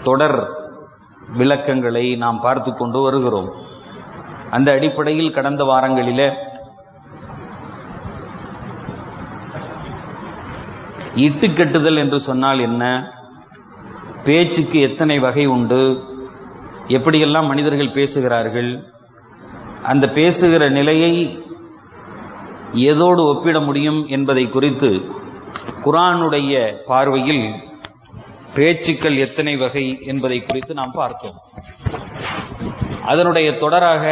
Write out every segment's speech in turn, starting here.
தொடர் விளக்கங்களை நாம் பார்த்து கொண்டு வருகிறோம் அந்த அடிப்படையில் கடந்த வாரங்களிலே இட்டுக்கட்டுதல் என்று சொன்னால் என்ன பேச்சுக்கு எத்தனை வகை உண்டு எப்படியெல்லாம் மனிதர்கள் பேசுகிறார்கள் அந்த பேசுகிற நிலையை எதோடு ஒப்பிட முடியும் என்பதை குறித்து குரானுடைய பார்வையில் பேச்சுக்கள் எத்தனை வகை என்பதை குறித்து நாம் பார்த்தோம் அதனுடைய தொடராக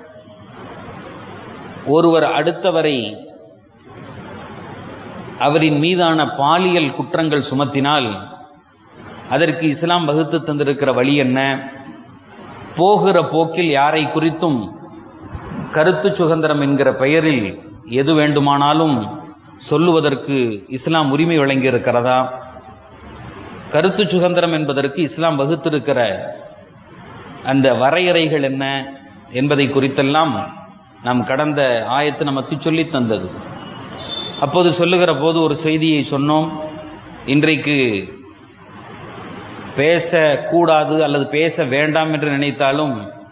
ஒருவர் அடுத்தவரை அவரின் மீதான பாலியல் குற்றங்கள் சுமத்தினால் அதற்கு இஸ்லாம் வகுத்து தந்திருக்கிற வழி என்ன போகிற போக்கில் யாரை குறித்தும் கருத்து சுதந்திரம் என்கிற பெயரில் எது வேண்டுமானாலும் சொல்லுவதற்கு இஸ்லாம் உரிமை வழங்கியிருக்கிறதா கருத்து சுதந்திரம் என்பதற்கு இஸ்லாம் வகுத்திருக்கிற அந்த வரையறைகள் என்ன என்பதை குறித்தெல்லாம் நாம் கடந்த ஆயத்து நமக்கு சொல்லித் தந்தது அப்போது சொல்லுகிற போது ஒரு செய்தியை சொன்னோம் இன்றைக்கு பேசக்கூடாது அல்லது பேச வேண்டாம் என்று நினைத்தாலும்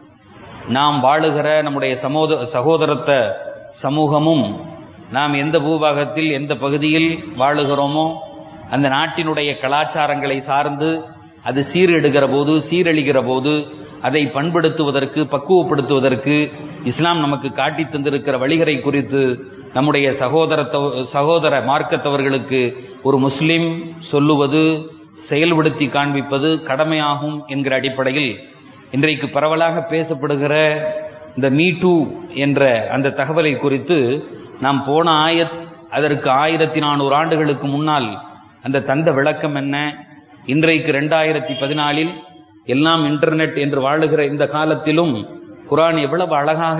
நாம் வாழுகிற நம்முடைய சமோத சகோதரத்த சமூகமும் நாம் எந்த பூபாகத்தில் எந்த பகுதியில் வாழுகிறோமோ அந்த நாட்டினுடைய கலாச்சாரங்களை சார்ந்து அது சீரெடுகிற போது சீரழிகிற போது அதை பண்படுத்துவதற்கு பக்குவப்படுத்துவதற்கு இஸ்லாம் நமக்கு காட்டி தந்திருக்கிற வழிகளை குறித்து நம்முடைய சகோதர சகோதர மார்க்கத்தவர்களுக்கு ஒரு முஸ்லிம் சொல்லுவது செயல்படுத்தி காண்பிப்பது கடமையாகும் என்கிற அடிப்படையில் இன்றைக்கு பரவலாக பேசப்படுகிற இந்த மீ டூ என்ற அந்த தகவலை குறித்து நாம் போன ஆயத் அதற்கு ஆயிரத்தி நானூறு ஆண்டுகளுக்கு முன்னால் அந்த தந்த விளக்கம் என்ன இன்றைக்கு ரெண்டாயிரத்தி பதினாலில் எல்லாம் இன்டர்நெட் என்று வாழுகிற இந்த காலத்திலும் குரான் எவ்வளவு அழகாக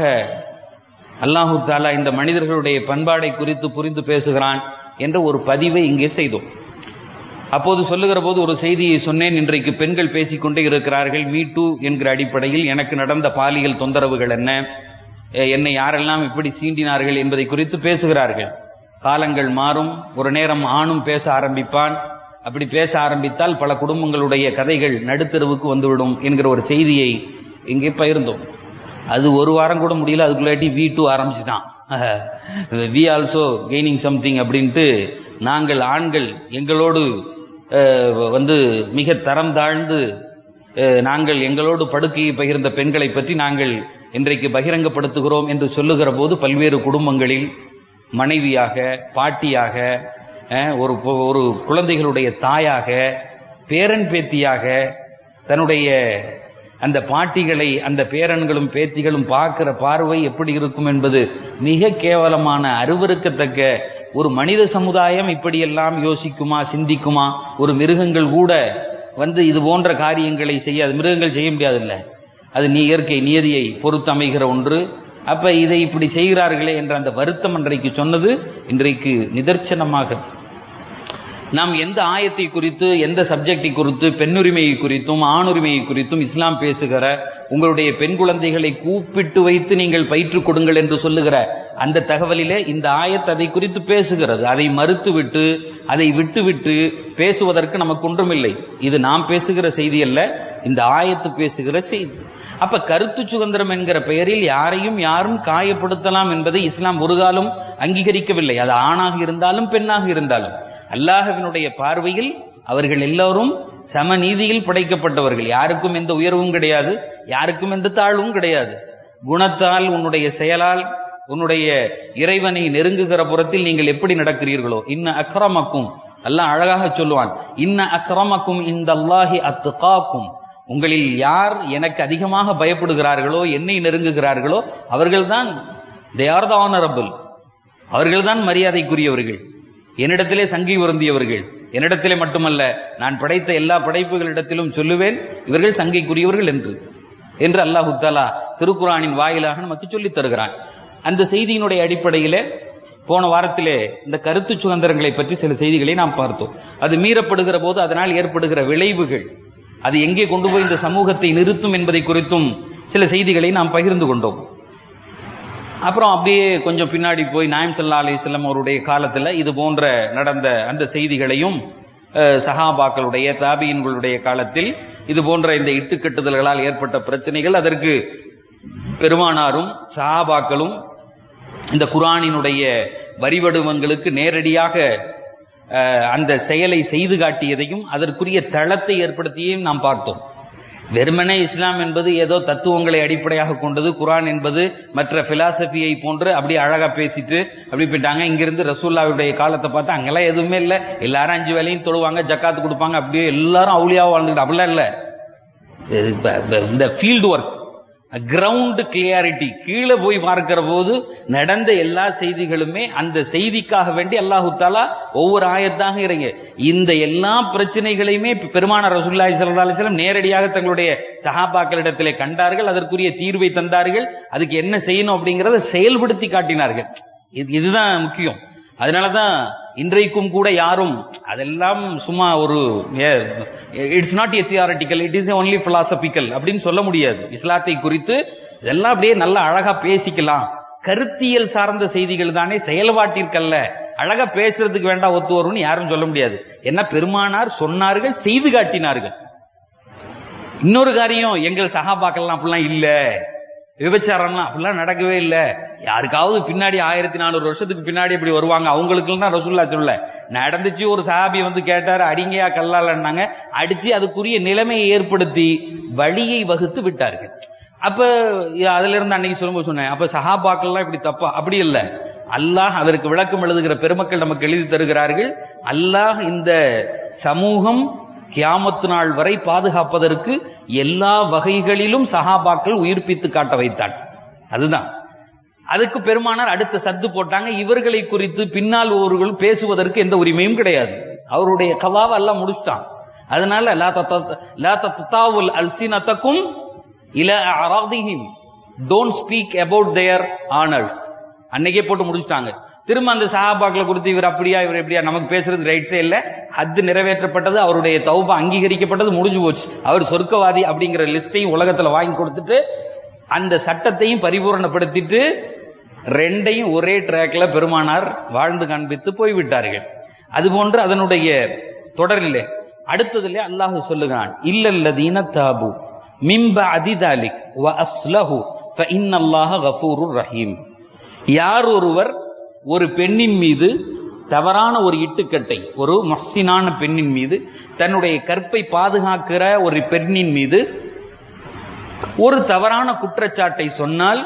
அல்லாஹு தாலா இந்த மனிதர்களுடைய பண்பாடை குறித்து புரிந்து பேசுகிறான் என்ற ஒரு பதிவை இங்கே செய்தோம் அப்போது சொல்லுகிற போது ஒரு செய்தியை சொன்னேன் இன்றைக்கு பெண்கள் பேசிக்கொண்டே இருக்கிறார்கள் மீ டூ என்கிற அடிப்படையில் எனக்கு நடந்த பாலியல் தொந்தரவுகள் என்ன என்னை யாரெல்லாம் இப்படி சீண்டினார்கள் என்பதை குறித்து பேசுகிறார்கள் காலங்கள் மாறும் ஒரு நேரம் ஆணும் பேச ஆரம்பிப்பான் அப்படி பேச ஆரம்பித்தால் பல குடும்பங்களுடைய கதைகள் நடுத்தருவுக்கு வந்துவிடும் என்கிற ஒரு செய்தியை இங்கே பகிர்ந்தோம் அது ஒரு வாரம் கூட முடியல அதுக்குள்ளாட்டி வி டூ ஆரம்பிச்சுட்டான் வி ஆல்சோ கெய்னிங் சம்திங் அப்படின்ட்டு நாங்கள் ஆண்கள் எங்களோடு வந்து மிக தரம் தாழ்ந்து நாங்கள் எங்களோடு படுக்கையை பகிர்ந்த பெண்களை பற்றி நாங்கள் இன்றைக்கு பகிரங்கப்படுத்துகிறோம் என்று சொல்லுகிற போது பல்வேறு குடும்பங்களில் மனைவியாக பாட்டியாக ஒரு ஒரு குழந்தைகளுடைய தாயாக பேரன் பேத்தியாக தன்னுடைய அந்த பாட்டிகளை அந்த பேரன்களும் பேத்திகளும் பார்க்கிற பார்வை எப்படி இருக்கும் என்பது மிக கேவலமான அருவருக்கத்தக்க ஒரு மனித சமுதாயம் இப்படியெல்லாம் யோசிக்குமா சிந்திக்குமா ஒரு மிருகங்கள் கூட வந்து இது போன்ற காரியங்களை செய்யாது மிருகங்கள் செய்ய முடியாதுல்ல அது நீ இயற்கை நியதியை பொறுத்து அமைகிற ஒன்று அப்ப இதை இப்படி செய்கிறார்களே என்ற அந்த வருத்தம் அன்றைக்கு சொன்னது இன்றைக்கு நிதர்சனமாக நாம் எந்த ஆயத்தை குறித்து எந்த சப்ஜெக்டை குறித்து பெண்ணுரிமையை குறித்தும் ஆணுரிமையை குறித்தும் இஸ்லாம் பேசுகிற உங்களுடைய பெண் குழந்தைகளை கூப்பிட்டு வைத்து நீங்கள் பயிற்றுக் கொடுங்கள் என்று சொல்லுகிற அந்த தகவலிலே இந்த ஆயத் அதை குறித்து பேசுகிறது அதை மறுத்துவிட்டு அதை விட்டுவிட்டு பேசுவதற்கு நமக்கு ஒன்றுமில்லை இது நாம் பேசுகிற செய்தி அல்ல இந்த ஆயத்து பேசுகிற செய்தி அப்ப கருத்து சுதந்திரம் என்கிற பெயரில் யாரையும் யாரும் காயப்படுத்தலாம் என்பதை இஸ்லாம் ஒரு காலம் அங்கீகரிக்கவில்லை அது ஆணாக இருந்தாலும் பெண்ணாக இருந்தாலும் அல்லாஹவினுடைய பார்வையில் அவர்கள் எல்லோரும் சமநீதியில் படைக்கப்பட்டவர்கள் யாருக்கும் எந்த உயர்வும் கிடையாது யாருக்கும் எந்த தாழ்வும் கிடையாது குணத்தால் உன்னுடைய செயலால் உன்னுடைய இறைவனை நெருங்குகிற புறத்தில் நீங்கள் எப்படி நடக்கிறீர்களோ இன்ன அக்ரமக்கும் அல்லாஹ் அழகாக சொல்லுவான் இன்ன அக்ரமக்கும் இந்த அல்லாஹி அத்துகாக்கும் உங்களில் யார் எனக்கு அதிகமாக பயப்படுகிறார்களோ என்னை நெருங்குகிறார்களோ அவர்கள்தான் தே ஆர் த ஆனரபிள் அவர்கள்தான் மரியாதைக்குரியவர்கள் என்னிடத்திலே சங்கி உருந்தியவர்கள் என்னிடத்திலே மட்டுமல்ல நான் படைத்த எல்லா படைப்புகளிடத்திலும் சொல்லுவேன் இவர்கள் சங்கைக்குரியவர்கள் என்று என்று அல்லாஹு தாலா திருக்குறானின் வாயிலாக நமக்கு சொல்லித் தருகிறான் அந்த செய்தியினுடைய அடிப்படையிலே போன வாரத்திலே இந்த கருத்து சுதந்திரங்களை பற்றி சில செய்திகளை நாம் பார்த்தோம் அது மீறப்படுகிற போது அதனால் ஏற்படுகிற விளைவுகள் அது எங்கே கொண்டு போய் இந்த சமூகத்தை நிறுத்தும் என்பதை குறித்தும் சில செய்திகளை நாம் பகிர்ந்து கொண்டோம் அப்புறம் அப்படியே கொஞ்சம் பின்னாடி போய் நாயம் சல்லா அலிஸ்லாம் அவருடைய காலத்தில் இது போன்ற நடந்த அந்த செய்திகளையும் அஹ், சஹாபாக்களுடைய தாபியின்களுடைய காலத்தில் இது போன்ற இந்த இட்டுக்கட்டுதல்களால் ஏற்பட்ட பிரச்சனைகள் அதற்கு பெருமானாரும் சஹாபாக்களும் இந்த குரானினுடைய வரிவடுவங்களுக்கு நேரடியாக அஹ், அந்த செயலை செய்து காட்டியதையும் அதற்குரிய தளத்தை ஏற்படுத்தியையும் நாம் பார்த்தோம் வெறுமனே இஸ்லாம் என்பது ஏதோ தத்துவங்களை அடிப்படையாக கொண்டது குரான் என்பது மற்ற பிலாசபியை போன்று அப்படி அழகா பேசிட்டு அப்படி போயிட்டாங்க இங்கிருந்து ரசூல்லாவுடைய காலத்தை பார்த்தா அங்கெல்லாம் எதுவுமே இல்லை எல்லாரும் அஞ்சு வேலையும் தொழுவாங்க ஜக்காத்து கொடுப்பாங்க அப்படியே எல்லாரும் அவுளியாவா வாழ்ந்துக்கிட்டு அப்படிலாம் இல்லை இப்ப- இப்ப இந்த ஃபீல்டு ஒர்க் கிரவுண்ட் கிளியாரிட்டி கீழே போய் பார்க்கிற போது நடந்த எல்லா செய்திகளுமே அந்த செய்திக்காக வேண்டி அல்லாஹு தாலா ஒவ்வொரு ஆயத்தாக இறங்க இந்த எல்லா பிரச்சனைகளையுமே இப்ப பெருமான ரசூல்லாய் சல்லா அலிஸ்லாம் நேரடியாக தங்களுடைய சஹாபாக்களிடத்திலே கண்டார்கள் அதற்குரிய தீர்வை தந்தார்கள் அதுக்கு என்ன செய்யணும் அப்படிங்கறத செயல்படுத்தி காட்டினார்கள் இது இதுதான் முக்கியம் அதனாலதான் இன்றைக்கும் கூட யாரும் அதெல்லாம் சும்மா ஒரு it's not a theoretical it is only philosophical அப்படின்னு சொல்ல முடியாது இஸ்லாத்தை குறித்து இதெல்லாம் அப்படியே நல்லா அழகா பேசிக்கலாம் கருத்தியல் சார்ந்த செய்திகள் தானே செயல்பாட்டிற்கல்ல அழகா பேசுறதுக்கு வேண்டாம் ஒத்து வரும்னு யாரும் சொல்ல முடியாது என்ன பெருமானார் சொன்னார்கள் செய்து காட்டினார்கள் இன்னொரு காரியம் எங்கள் சகாபாக்கள்லாம் அப்படிலாம் இல்ல விபச்சாரம்லாம் அப்படிலாம் நடக்கவே இல்லை யாருக்காவது பின்னாடி ஆயிரத்தி நானூறு வருஷத்துக்கு பின்னாடி இப்படி வருவாங்க அவங்களுக்கு தான் ரசூல்லா சொல்ல நடந்துச்சு ஒரு சஹாபி வந்து கேட்டாரு அடிங்கையா கல்லாலன்னாங்க அடிச்சு அதுக்குரிய நிலைமையை ஏற்படுத்தி வழியை வகுத்து விட்டார்கள் அப்ப அதுல இருந்து அன்னைக்கு சொல்லும்போது சொன்னேன் அப்ப சஹாபாக்கள்லாம் இப்படி தப்பா அப்படி இல்லை அல்லாஹ் அதற்கு விளக்கம் எழுதுகிற பெருமக்கள் நமக்கு எழுதி தருகிறார்கள் அல்லாஹ் இந்த சமூகம் கியாமத்து நாள் வரை பாதுகாப்பதற்கு எல்லா வகைகளிலும் சஹாபாக்கள் உயிர்ப்பித்து காட்ட வைத்தான் அதுதான் அதுக்கு பெருமானார் அடுத்த சத்து போட்டாங்க இவர்களை குறித்து பின்னால் ஒருவர்கள் பேசுவதற்கு எந்த உரிமையும் கிடையாது அவருடைய கவாவை எல்லாம் முடிச்சிட்டான் அதனால லா தத்த- லா தத்தாவுல் அல்சினத்தக்கும் இல அராதிஹிம் don't speak about their honours அன்னைக்கே போட்டு முடிச்சிட்டாங்க திரும்ப அந்த சஹாபாக்களை குறித்து இவர் அப்படியா இவர் எப்படியா நமக்கு பேசுறது ரைட்ஸே இல்ல ஹத்து நிறைவேற்றப்பட்டது அவருடைய தௌபா அங்கீகரிக்கப்பட்டது முடிஞ்சு போச்சு அவர் சொர்க்கவாதி அப்படிங்கிற லிஸ்டையும் உலகத்துல வாங்கி கொடுத்துட்டு அந்த சட்டத்தையும் பரிபூரணப்படுத்திட்டு ரெண்டையும் ஒரே ட்ராக்ல பெருமானார் வாழ்ந்து காண்பித்து போய்விட்டார்கள் அதுபோன்று அதனுடைய தொடரிலே அடுத்ததிலே அல்லாஹ் சொல்லுகிறான் இல்லல்லதீன தாபு மிம்ப அதிதாலிக் வ அஸ்லஹு ஃப இன்னல்லாஹ கஃபூருர் ரஹீம் யார் ஒருவர் ஒரு பெண்ணின் மீது தவறான ஒரு இட்டுக்கட்டை ஒரு மொஹ்சினான பெண்ணின் மீது தன்னுடைய கற்பை பாதுகாக்கிற ஒரு பெண்ணின் மீது ஒரு தவறான குற்றச்சாட்டை சொன்னால்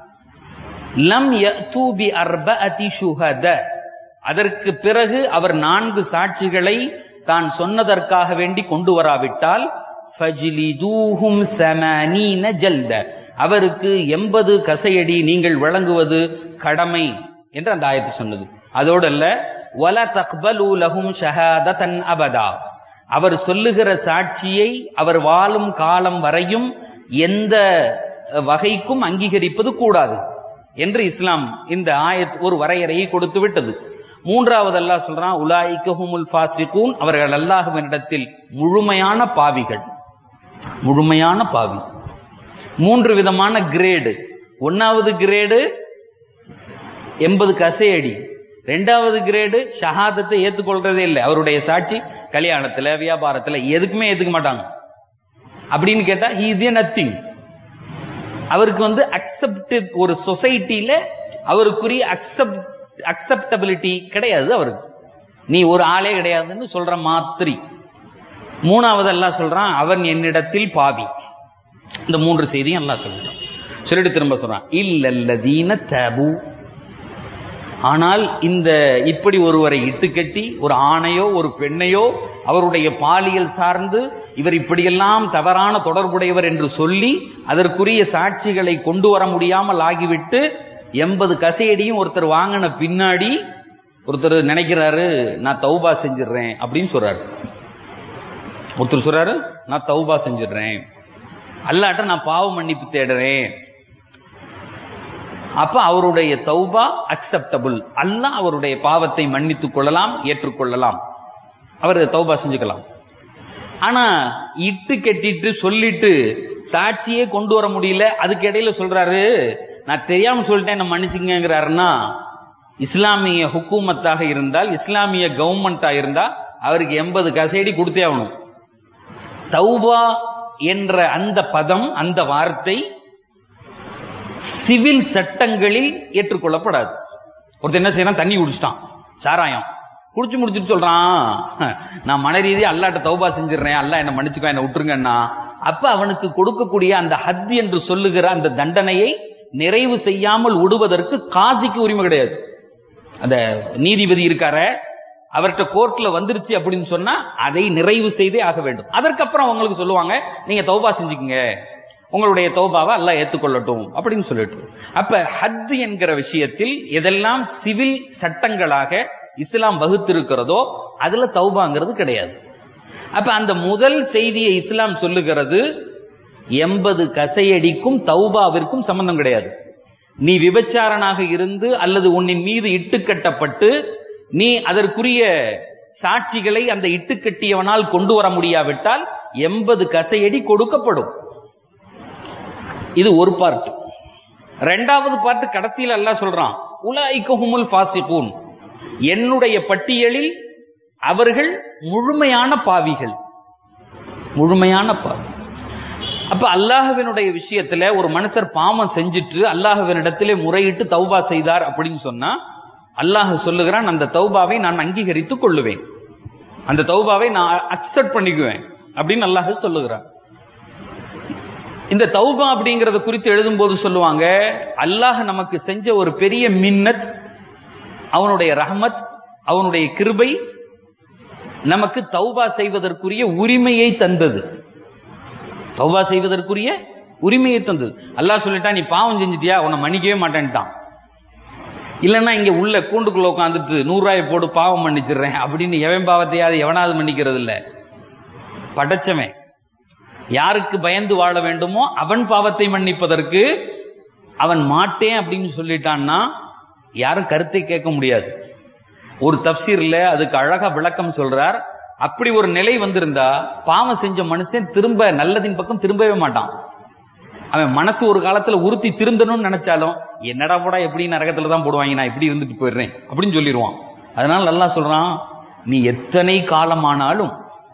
லம் யதூபி அர்பஅதி ஷுஹத அதற்கு பிறகு அவர் நான்கு சாட்சிகளை தான் சொன்னதற்காக வேண்டி கொண்டு வராவிட்டால் ஃபஜ்லிதூஹும் ஸமானீன ஜல்த அவருக்கு எண்பது கசையடி நீங்கள் வழங்குவது கடமை என்று அந்த ஆயத்து சொன்னது அதோடு அல்ல வல தக்பலு லஹும் ஷஹாததன் அபதா அவர் சொல்லுகிற சாட்சியை அவர் வாழும் காலம் வரையும் எந்த வகைக்கும் அங்கீகரிப்பது கூடாது என்று இஸ்லாம் இந்த ஆயத் ஒரு வரையறையை கொடுத்து விட்டது மூன்றாவது அல்லாஹ் சொல்றான் உலாய்கஹுமுல் ஃபாசிகூன் அவர்கள் அல்லாஹுவினிடத்தில் முழுமையான பாவிகள் முழுமையான பாவி மூன்று விதமான கிரேடு ஒன்னாவது கிரேடு எண்பது கசையடி ரெண்டாவது கிரேடு ஷஹாதத்தை ஏத்துக்கொள்றதே இல்லை அவருடைய சாட்சி கல்யாணத்துல வியாபாரத்துல எதுக்குமே ஏத்துக்க மாட்டாங்க அப்படின்னு கேட்டா ஹி இஸ் ஏ நத்திங் அவருக்கு வந்து அக்செப்ட் ஒரு சொசைட்டில அவருக்குரிய அக்செப்ட் அக்செப்டபிலிட்டி கிடையாது அவருக்கு நீ ஒரு ஆளே கிடையாதுன்னு சொல்ற மாத்திரி மூணாவது எல்லாம் சொல்றான் அவன் என்னிடத்தில் பாவி இந்த மூன்று செய்தியும் எல்லாம் சொல்றான் சொல்லிட்டு திரும்ப சொல்றான் இல்லல்லதீன தபு ஆனால் இந்த இப்படி ஒருவரை இட்டுக்கட்டி ஒரு ஆணையோ ஒரு பெண்ணையோ அவருடைய பாலியல் சார்ந்து இவர் இப்படியெல்லாம் தவறான தொடர்புடையவர் என்று சொல்லி அதற்குரிய சாட்சிகளை கொண்டு வர முடியாமல் ஆகிவிட்டு எண்பது கசையடியும் ஒருத்தர் வாங்கின பின்னாடி ஒருத்தர் நினைக்கிறாரு நான் தௌபா செஞ்சிடுறேன் அப்படின்னு சொல்றாரு ஒருத்தர் சொல்றாரு நான் தௌபா செஞ்சிடுறேன் அல்லாட்ட நான் பாவ மன்னிப்பு தேடுறேன் அப்ப அவருடைய தௌபா அக்செப்டபிள் அல்லாஹ் அவருடைய பாவத்தை மன்னித்துக் கொள்ளலாம் ஏற்றுக்கொள்ளலாம் அவர் தௌபா செஞ்சுக்கலாம் ஆனா இட்டு கட்டிட்டு சொல்லிட்டு சாட்சியே கொண்டு வர முடியல அதுக்கு இடையில சொல்றாரு நான் தெரியாம சொல்லிட்டேன் என்ன மன்னிச்சுங்கிறாருன்னா இஸ்லாமிய ஹுக்கூமத்தாக இருந்தால் இஸ்லாமிய கவர்மெண்டா இருந்தா அவருக்கு எண்பது கசையடி கொடுத்தே ஆகணும் தௌபா என்ற அந்த பதம் அந்த வார்த்தை சிவில் சட்டங்களில் ஏற்றுக்கொள்ளப்படாது ஒருத்தர் என்ன செய்யறான் தண்ணி குடிச்சிட்டான் சாராயம் குடிச்சு முடிச்சுட்டு சொல்றான் நான் மன ரீதியா அல்லாட்ட தௌபா செஞ்சிடுறேன் அல்லா என்ன மன்னிச்சுக்கோ என்ன விட்டுருங்கன்னா அப்ப அவனுக்கு கொடுக்கக்கூடிய அந்த ஹத் என்று சொல்லுகிற அந்த தண்டனையை நிறைவு செய்யாமல் விடுவதற்கு காசிக்கு உரிமை கிடையாது அந்த நீதிபதி இருக்கார அவர்கிட்ட கோர்ட்ல வந்துருச்சு அப்படின்னு சொன்னா அதை நிறைவு செய்தே ஆக வேண்டும் அதற்கப்புறம் அவங்களுக்கு சொல்லுவாங்க நீங்க தௌபா செஞ்சுக்கங்க உங்களுடைய தௌபாவை அல்லாஹ் ஏத்துக்கொள்ளட்டும் அப்படின்னு சொல்லிட்டு அப்ப ஹஜ் என்கிற விஷயத்தில் எதெல்லாம் சிவில் சட்டங்களாக இஸ்லாம் வகுத்திருக்கிறதோ அதுல தௌபாங்கிறது கிடையாது அப்ப அந்த முதல் செய்தியை இஸ்லாம் சொல்லுகிறது எண்பது கசையடிக்கும் தௌபாவிற்கும் சம்பந்தம் கிடையாது நீ விபச்சாரனாக இருந்து அல்லது உன்னின் மீது இட்டுக்கட்டப்பட்டு நீ அதற்குரிய சாட்சிகளை அந்த இட்டுக்கட்டியவனால் கொண்டு வர முடியாவிட்டால் எண்பது கசையடி கொடுக்கப்படும் இது ஒரு பார்ட் ரெண்டாவது பார்ட் கடைசியில் அல்லாஹ் சொல்றான் உலாய்கஹுமுல் ஃபாசிகூன் என்னுடைய பட்டியலில் அவர்கள் முழுமையான பாவிகள் முழுமையான பாவி அப்ப அல்லாஹுவினுடைய விஷயத்துல ஒரு மனுஷர் பாவம் செஞ்சுட்டு அல்லாஹுவினிடத்திலே முறையிட்டு தௌபா செய்தார் அப்படின்னு சொன்னா அல்லாஹ் சொல்லுகிறான் அந்த தௌபாவை நான் அங்கீகரித்துக் கொள்ளுவேன் அந்த தௌபாவை நான் அக்செப்ட் பண்ணிக்குவேன் அப்படின்னு அல்லாஹ் சொல்லுகிறான் இந்த தௌபா அப்படிங்கறத குறித்து எழுதும்போது சொல்லுவாங்க அல்லாஹ் நமக்கு செஞ்ச ஒரு பெரிய மின்னத் அவனுடைய ரஹமத் அவனுடைய கிருபை நமக்கு தௌபா செய்வதற்குரிய உரிமையை தந்தது தௌபா செய்வதற்குரிய உரிமையை தந்தது அல்லாஹ் சொல்லிட்டான் நீ பாவம் செஞ்சிட்டியா உன்னை மன்னிக்கவே மாட்டேன்ட்டான் இல்லைன்னா இங்க உள்ள கூண்டுக்குள்ள உட்காந்துட்டு நூறுரூவாயை போட்டு பாவம் மன்னிச்சிடுறேன் அப்படின்னு எவன் பாவத்தையாவது எவனாவது மன்னிக்கிறது இல்ல படைச்சவன் யாருக்கு பயந்து வாழ வேண்டுமோ அவன் பாவத்தை மன்னிப்பதற்கு அவன் மாட்டேன் அப்படின்னு சொல்லிட்டான்னா யாரும் கருத்தை கேட்க முடியாது ஒரு தப்சீர்ல அதுக்கு அழகா விளக்கம் சொல்றார் அப்படி ஒரு நிலை வந்திருந்தா பாவம் செஞ்ச மனுஷன் திரும்ப நல்லதின் பக்கம் திரும்பவே மாட்டான் அவன் மனசு ஒரு காலத்துல உறுத்தி திருந்தணும்னு நினைச்சாலும் என்னடா போடா எப்படி நரகத்துல தான் போடுவாங்க நான் இப்படி இருந்துட்டு போயிடுறேன் அப்படின்னு சொல்லிடுவான் அதனால நல்லா சொல்றான் நீ எத்தனை காலமானாலும்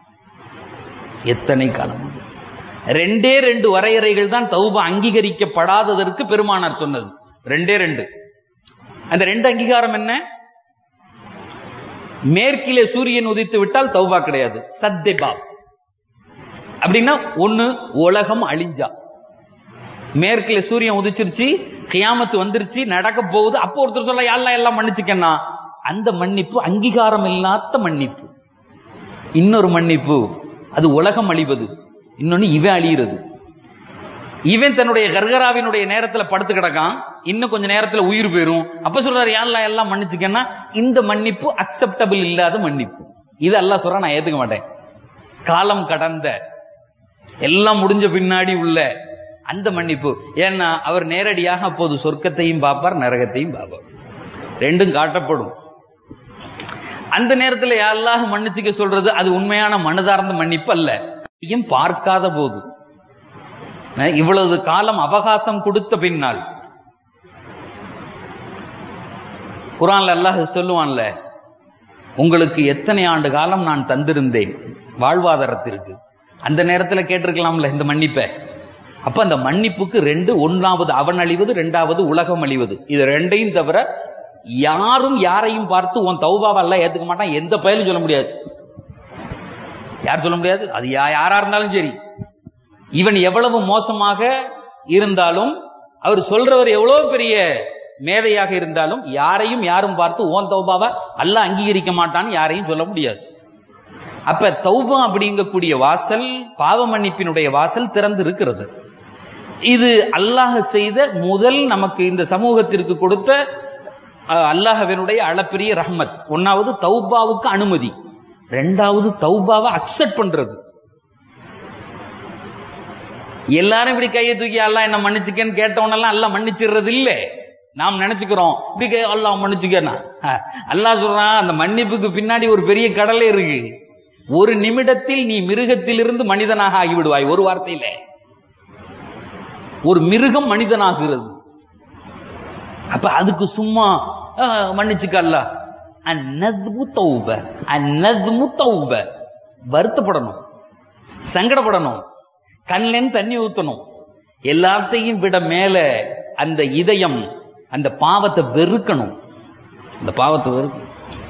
எத்தனை காலம் ரெண்டே ரெண்டு வரையறைகள் தான் தௌபா அங்கீகரிக்கப்படாததற்கு பெருமானார் சொன்னது ரெண்டே ரெண்டு அந்த ரெண்டு அங்கீகாரம் என்ன மேற்கிலே சூரியன் உதித்து விட்டால் தௌபா கிடையாது சத்தெபா அப்படின்னா ஒண்ணு உலகம் அழிஞ்சா மேற்கில சூரியன் உதிச்சிருச்சு கியாமத்து வந்துருச்சு நடக்க போகுது அப்போ ஒருத்தர் சொல்ல யாரெல்லாம் எல்லாம் மன்னிச்சுக்கன்னா அந்த மன்னிப்பு அங்கீகாரம் இல்லாத மன்னிப்பு இன்னொரு மன்னிப்பு அது உலகம் அழிவது இன்னொன்னு இவன் அழியிறது இவன் தன்னுடைய கர்கராவினுடைய நேரத்துல படுத்து கிடக்கான் இன்னும் கொஞ்ச நேரத்துல உயிர் போயிரும் அப்ப சொல்றாரு யாரெல்லாம் எல்லாம் மன்னிச்சுக்கன்னா இந்த மன்னிப்பு அக்செப்டபிள் இல்லாத மன்னிப்பு இது எல்லாம் சொல்ற நான் ஏத்துக்க மாட்டேன் காலம் கடந்த எல்லாம் முடிஞ்ச பின்னாடி உள்ள அந்த மன்னிப்பு ஏன்னா அவர் நேரடியாக அப்போது சொர்க்கத்தையும் பார்ப்பார் நரகத்தையும் பார்ப்பார் ரெண்டும் காட்டப்படும் அந்த நேரத்தில் யாரெல்லாம் மன்னிச்சுக்க சொல்றது அது உண்மையான மனதார்ந்த மன்னிப்பு அல்ல இதையும் பார்க்காத போது அஹ் இவ்வளவு காலம் அவகாசம் கொடுத்த பின்னால் குரான்ல அல்லாஹ் சொல்லுவான்ல உங்களுக்கு எத்தனை ஆண்டு காலம் நான் தந்திருந்தேன் வாழ்வாதாரத்திற்கு அந்த நேரத்தில் கேட்டிருக்கலாம்ல இந்த மன்னிப்பை அப்ப அந்த மன்னிப்புக்கு ரெண்டு ஒன்றாவது அவன் அழிவது ரெண்டாவது உலகம் அழிவது இது ரெண்டையும் தவிர யாரும் யாரையும் பார்த்து உன் தௌபாவெல்லாம் ஏத்துக்க மாட்டான் எந்த பயலும் சொல்ல முடியாது யார் சொல்ல முடியாது அது யா- யாரா இருந்தாலும் சரி இவன் எவ்வளவு மோசமாக இருந்தாலும் அவர் சொல்றவர் எவ்வளவு பெரிய மேதையாக இருந்தாலும் யாரையும் யாரும் பார்த்து ஓன் தௌபாவை அல்லாஹ் அங்கீகரிக்க மாட்டான்னு யாரையும் சொல்ல முடியாது அப்ப தௌபா அப்படிங்கக்கூடிய வாசல் பாவ மன்னிப்பினுடைய வாசல் திறந்து இருக்கிறது இது அல்லாஹ் செய்த முதல் நமக்கு இந்த சமூகத்திற்கு கொடுத்த அஹ், அல்லாஹ்வினுடைய அளப்பெரிய ரஹ்மத் ஒன்னாவது தௌபாவுக்கு அனுமதி ரெண்டாவது தௌபாவை அக்செப்ட் பண்றது எல்லாரும் இப்படி கையை தூக்கி அல்லாஹ் என்ன மன்னிச்சுக்கன்னு கேட்டவனெல்லாம் அல்லாஹ் மன்னிச்சிடுறது இல்ல நாம் நினைச்சுக்கிறோம் இப்படி கை அல்லாஹ் மன்னிச்சுக்கன்னா அல்லாஹ் சொல்றான் அந்த மன்னிப்புக்கு பின்னாடி ஒரு பெரிய கடலே இருக்கு ஒரு நிமிடத்தில் நீ மிருகத்திலிருந்து மனிதனாக ஆகிவிடுவாய் ஒரு வார்த்தையில ஒரு மிருகம் மனிதனாகிறது அப்ப அதுக்கு சும்மா ஆஹ், மன்னிச்சுக்க அல்லாஹ் அந்நத்மு தௌப அந்நத்மு தௌப வருத்தப்படணும் சங்கடப்படணும் கண்லேன்னு தண்ணி ஊத்தணும் எல்லாத்தையும் விட மேல அந்த இதயம் அந்த பாவத்தை வெறுக்கணும் அந்த பாவத்தை வெறுக்கணும்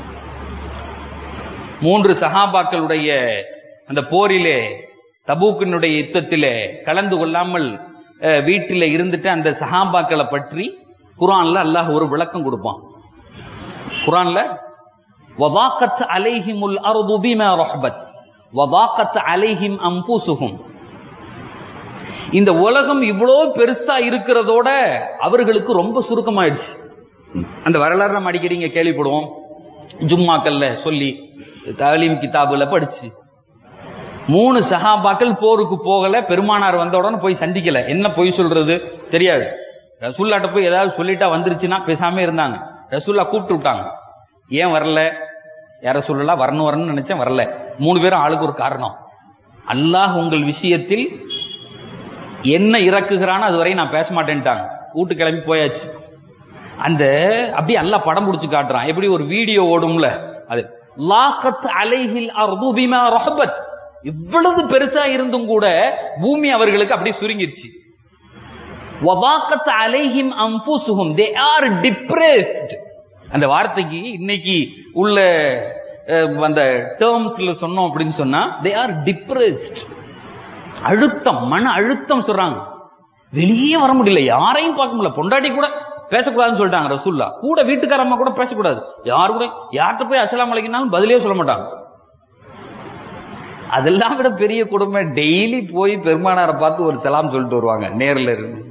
மூன்று சஹாபாக்களுடைய அந்த போரிலே தபூக்கினுடைய யுத்தத்திலே கலந்து கொள்ளாமல் அஹ், வீட்டில இருந்துட்டு அந்த சஹாபாக்களை பற்றி குர்ஆன்ல அல்லாஹ் ஒரு விளக்கம் கொடுப்பான் குர்ஆன்ல வதாக்கத் அலைஹிமுல் அர்து பிமா ரஹ்பத் வதாக்கத் அலைஹிம் அம்புசுஹும் இந்த உலகம் இவ்வளோ பெருசா இருக்கிறதோட அவர்களுக்கு ரொம்ப சுருக்கமாயிடுச்சு அந்த வரலாறு நம்ம அடிக்கடி இங்க கேள்விப்படுவோம் ஜும்மாக்கள்ல சொல்லி தாலீம் கிதாபுல படிச்சு மூணு சஹாபாக்கள் போருக்கு போகல பெருமானார் வந்த உடனே போய் சந்திக்கல என்ன பொய் சொல்றது தெரியாது ரசூல்லாட்ட போய் ஏதாவது சொல்லிட்டா வந்துருச்சுன்னா பேசாம இருந்தாங்க ரசூல்லா கூப்பிட்டு விட்டாங்க ஏன் வரல யார சொல்லலாம் வரணும் வரணும்னு நினைச்சேன் வரல மூணு பேரும் ஆளுக்கு ஒரு காரணம் அல்லாஹ் உங்கள் விஷயத்தில் என்ன இறக்குகிறானோ அதுவரை நான் பேச மாட்டேன்ட்டாங்க வீட்டு கிளம்பி போயாச்சு அந்த அப்படியே அல்லாஹ் படம் பிடிச்சு காட்டுறான் எப்படி ஒரு வீடியோ ஓடும்ல அது லாக்கத் அலைஹில் அர்து பிமா ரஹபத் இவ்வளவு பெருசா இருந்தும் கூட பூமி அவர்களுக்கு அப்படியே சுருங்கிருச்சு வபாக்கத் அலைஹிம் அம்புசுஹும் தே ஆர் டிப்ரெஸ்ட் அந்த வார்த்தைக்கு இன்னைக்கு உள்ள அஹ், அந்த டேர்ம்ஸ்ல சொன்னோம் அப்படின்னு சொன்னா தே ஆர் டிப்ரெஸ்ட் அழுத்தம் மன அழுத்தம் சொல்றாங்க வெளியே வர முடியல யாரையும் பார்க்க முடியல பொண்டாட்டி கூட பேசக்கூடாதுன்னு சொல்லிட்டாங்க ரசூல்லா கூட வீட்டுக்காரம்மா கூட பேசக்கூடாது யாரு கூட யார்கிட்ட போய் அஸ்ஸலாமு அலைக்கும்னாலும் பதிலே சொல்ல மாட்டாங்க அதெல்லாம் விட பெரிய கொடுமை டெய்லி போய் பெருமானாரை பார்த்து ஒரு சலாம் சொல்லிட்டு வருவாங்க நேர்ல இருந்து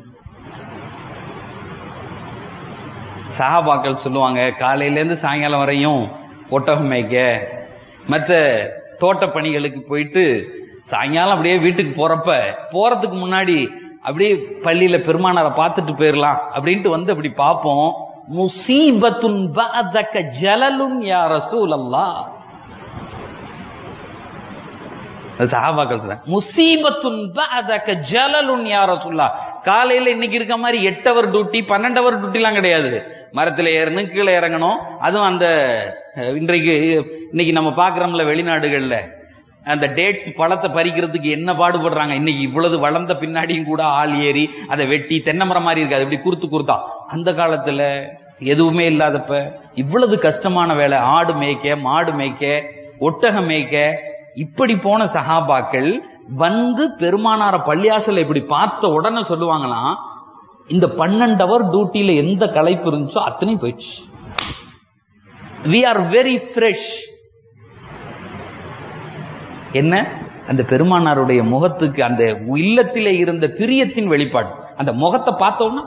சஹாபாக்கள் சொல்லுவாங்க காலையில இருந்து சாயங்காலம் வரையும் ஒட்டகம் மேய்க்க மற்ற தோட்ட பணிகளுக்கு போயிட்டு சாயங்காலம் அப்படியே வீட்டுக்கு போறப்ப போறதுக்கு முன்னாடி அப்படியே பள்ளியில பெருமானாரை பார்த்துட்டு போயிடலாம் அப்படின்ட்டு வந்து அப்படி பார்ப்போம் முசீபத்துன் பஅதக ஜலலுன் யா ரசூலல்லாஹ் சஹாபாக்கள் சொல்றாங்க முசீபத்துன் பஅதக ஜலலுன் யா ரசூலல்லாஹ் காலையில இன்னைக்கு இருக்க மாதிரி எட்டு அவர் டியூட்டி பன்னெண்டு அவர் டியூட்டிலாம் கிடையாது மரத்துல ஏறணும் கீழே இறங்கணும் அதுவும் அந்த அஹ், இன்றைக்கு இன்னைக்கு நம்ம பார்க்குறோம்ல வெளிநாடுகள்ல அந்த டேட்ஸ் பழத்தை பறிக்கிறதுக்கு என்ன பாடுபடுறாங்க இன்னைக்கு இவ்வளவு வளர்ந்த பின்னாடியும் கூட ஆள் ஏறி அதை வெட்டி தென்னை மரம் மாதிரி இருக்காது இப்படி குறுத்து குறுத்தா அந்த காலத்துல எதுவுமே இல்லாதப்ப இவ்வளவு கஷ்டமான வேலை ஆடு மேய்க்க மாடு மேய்க்க ஒட்டகம் மேய்க்க இப்படி போன சஹாபாக்கள் வந்து பெருமானார பள்ளியாசல இப்படி பார்த்த உடனே சொல்லுவாங்களாம் இந்த பன்னெண்டு அவர் டியூட்டியில எந்த களைப்பு இருந்துச்சோ அத்தனையும் போயிடுச்சு வி ஆர் வெரி ஃப்ரெஷ் என்ன அந்த பெருமானாருடைய முகத்துக்கு அந்த இல்லத்திலே இருந்த பிரியத்தின் வெளிப்பாடு அந்த முகத்தை பார்த்தோம்னா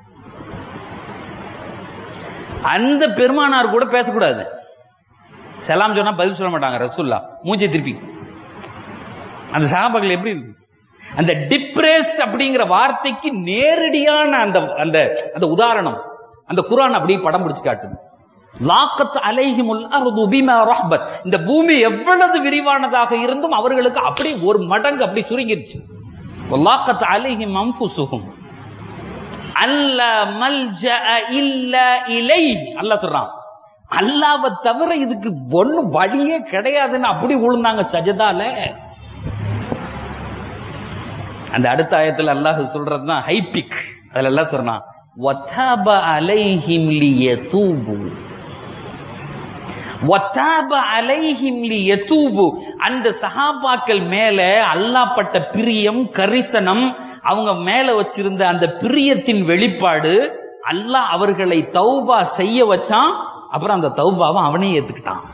அந்த பெருமானார் கூட பேசக்கூடாது சலாம் சொன்னா பதில் சொல்ல மாட்டாங்க ரசூல்லா மூஞ்சி திருப்பி அந்த சகாபாக்கள் எப்படி இருக்கு அந்த டிப்ரெஸ்ட் அப்படிங்கிற வார்த்தைக்கு நேரடியான அந்த அந்த அந்த உதாரணம் அந்த குரான் அப்படியே படம் பிடிச்சு காட்டுது லாக்கத் அலைஹிமுல் அர்து பிமா ரஹ்பத் இந்த பூமி எவ்வளவு விரிவானதாக இருந்தும் அவர்களுக்கு அப்படி ஒரு மடங்கு அப்படி சுருங்கிருச்சு லாக்கத் அலைஹிம் அம்புசுகும் அல்ல மல்ஜஅ இல்ல இலை அல்லாஹ் சொல்றான் அல்லாவை தவிர இதுக்கு ஒண்ணும் வழியே கிடையாதுன்னு அப்படி விழுந்தாங்க சஜதால அந்த அடுத்த ஆயத்துல அல்லாஹ் சொல்றதுதான் ஹைபிக் அதுல எல்லாம் சொல்றான் வதாப அலைஹிம் லியதூபு வதாப அலைஹிம் லியதூபு அந்த சஹாபாக்கள் மேல அல்லாஹ் பட்ட பிரியம் கரிசனம் அவங்க மேல வச்சிருந்த அந்த பிரியத்தின் வெளிப்பாடு அல்லாஹ் அவர்களை தௌபா செய்ய வச்சான் அப்புறம் அந்த தௌபாவை அவனே ஏத்துக்கிட்டான்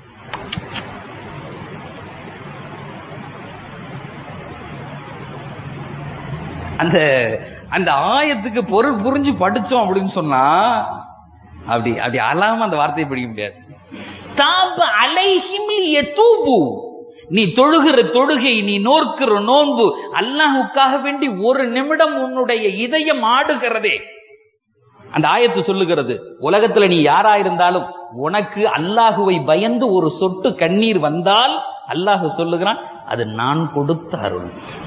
அந்த அந்த ஆயத்துக்கு பொருள் புரிஞ்சு படிச்சோம் அப்படின்னு சொன்னா அப்படி அப்படி அழாம அந்த வார்த்தையை படிக்க முடியாது தாப அலைஹிம் லியதூபு நீ தொழுகிற தொழுகை நீ நோர்க்கிற நோன்பு அல்லாஹுக்காக வேண்டி ஒரு நிமிடம் உன்னுடைய இதயம் ஆடுகிறதே அந்த ஆயத்து சொல்லுகிறது உலகத்துல நீ யாரா இருந்தாலும் உனக்கு அல்லாஹுவை பயந்து ஒரு சொட்டு கண்ணீர் வந்தால் அல்லாஹு சொல்லுகிறான் அது நான் கொடுத்த அருள்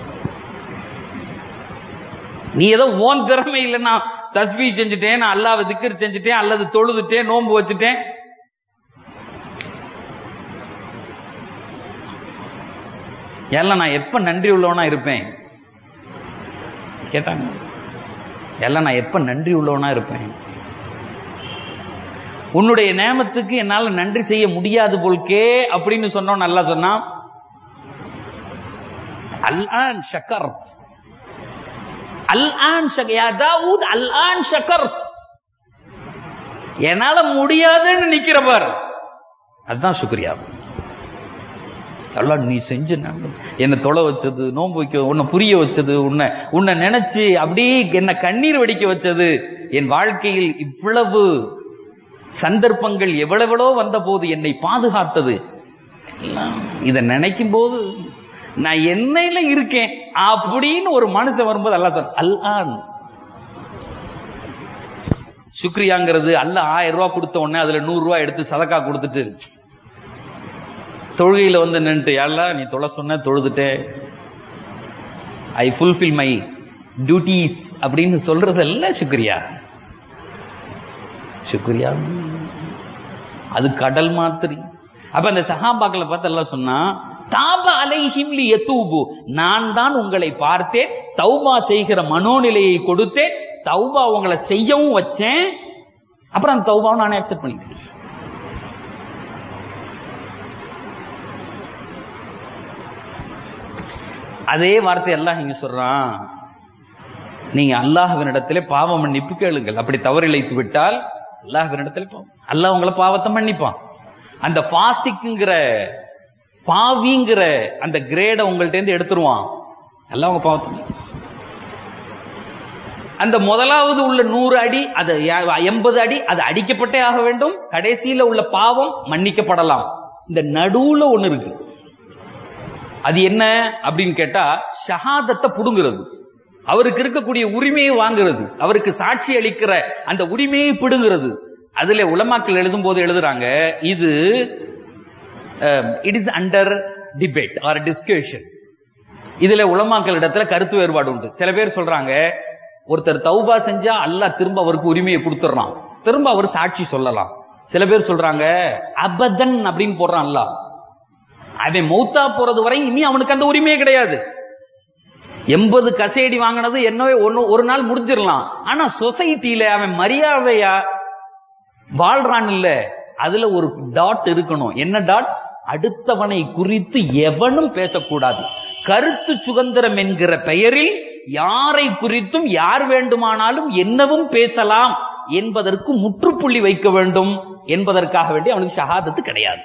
நீ ஏதோ ஓன் திறமை இல்லைன்னா தஸ்பீ செஞ்சுட்டேன் நான் அல்லாஹ் திக்கர் செஞ்சுட்டேன் அல்லது தொழுதுட்டேன் நோன்பு வச்சுட்டேன் ஏன்னா நான் எப்ப நன்றி உள்ளவனா இருப்பேன் கேட்டாங்க எல்லாம் நான் எப்ப நன்றி உள்ளவனா இருப்பேன் உன்னுடைய நேமத்துக்கு என்னால நன்றி செய்ய முடியாது போல்கே அப்படின்னு சொன்னோம் நல்லா சொன்னா அல்ஆன் ஷக்கர்த் அல்ஆன் ஷக் யா தாவூத் அல்ஆன் ஷக்கர்த் என்னால முடியாதுன்னு நிக்கிற பாரு அதுதான் சுக்ரியா அல்லாஹ் நீ செஞ்ச நன்மை. என்னை தொலை வச்சது நோன்பு வைக்க உன்னை புரிய வச்சது உன்னை உன்னை நினைச்சு அப்படியே என்னை கண்ணீர் வடிக்க வச்சது என் வாழ்க்கையில் இவ்வளவு சந்தர்ப்பங்கள் எவ்வளவெவ்வளோ வந்த போது என்னை பாதுகாத்தது எல்லாம் இதை நினைக்கும் போது நான் என்னையில இருக்கேன் அப்படின்னு ஒரு மனுஷன் வரும்போது அல்லாஹ் சொல் அல்லான் சுக்ரியாங்கிறது அல்ல ஆயிரம் ரூபாய் கொடுத்த உடனே அதுல நூறு ரூபாய் எடுத்து சதக்கா கொடுத்துட்டு தொழுகையில வந்து நின்றுட்டு எல்லாம் நீ தொலை சொன்ன தொழுதுட்டே ஐ ஃபுல்ஃபில் மை டியூட்டிஸ் அப்படின்னு சொல்றதல்ல சுக்ரியா சுக்ரியா அது கடல் மாத்திரி அப்ப அந்த சஹாபாக்களை பார்த்து எல்லாம் சொன்னா தாப அலைஹிம் லி யதூபு நான் தான் உங்களை பார்த்தேன் தௌபா செய்கிற மனோநிலையை கொடுத்தேன் தௌபா உங்களை செய்யவும் வச்சேன் அப்புறம் அந்த தௌபாவை நானே அக்செப்ட் பண்ணிக்கிறேன் அதே வார்த்தை எல்லாம் இங்க சொல்றான் நீங்க அல்லாஹ்வினிடத்திலே பாவ மன்னிப்பு கேளுங்கள் அப்படி தவறிழைத்து விட்டால் அல்லாஹ்வினிடத்திலே பாவம் அல்லாஹ் உங்களை பாவத்தை மன்னிப்பான் அந்த பாசிக்குங்கிற பாவிங்கிற அந்த கிரேடை உங்கள்ட்ட இருந்து எடுத்துருவான் எல்லாம் உங்க பாவத்தை மன்னிப்பான். அந்த முதலாவது உள்ள நூறு அடி அது எண்பது அடி அது அடிக்கப்பட்டே ஆக வேண்டும் கடைசியில உள்ள பாவம் மன்னிக்கப்படலாம் இந்த நடுவுல ஒண்ணு இருக்கு அது என்ன அப்படின்னு கேட்டா ஷஹாதத்தை புடுங்கிறது அவருக்கு இருக்கக்கூடிய உரிமையை வாங்குறது அவருக்கு சாட்சி அளிக்கிற அந்த உரிமையை பிடுங்கிறது அதுல உலமாக்கள் எழுதும் போது எழுதுறாங்க இது it is under debate or discussion இதுல உலமாக்கள் இடத்துல கருத்து வேறுபாடு உண்டு சில பேர் சொல்றாங்க ஒருத்தர் தௌபா செஞ்சா அல்லாஹ் திரும்ப அவருக்கு உரிமையை கொடுத்துறான் திரும்ப அவர் சாட்சி சொல்லலாம் சில பேர் சொல்றாங்க அபதன் அப்படின்னு போடுறான் அல்லாஹ் அவன் மௌத்தா போறது வரை இனி அவனுக்கு அந்த உரிமையே கிடையாது எண்பது கசேடி வாங்கினது என்னவே ஒன்னு ஒரு நாள் முடிஞ்சிடலாம் ஆனா சொசைட்டில அவன் மரியாதையா வாழ்றான் இல்ல அதுல ஒரு டாட் இருக்கணும் என்ன டாட் அடுத்தவனை குறித்து எவனும் பேசக்கூடாது கருத்து சுதந்திரம் என்கிற பெயரில் யாரை குறித்தும் யார் வேண்டுமானாலும் என்னவும் பேசலாம் என்பதற்கு முற்றுப்புள்ளி வைக்க வேண்டும் என்பதற்காக வேண்டி அவனுக்கு ஷஹாதத்து கிடையாது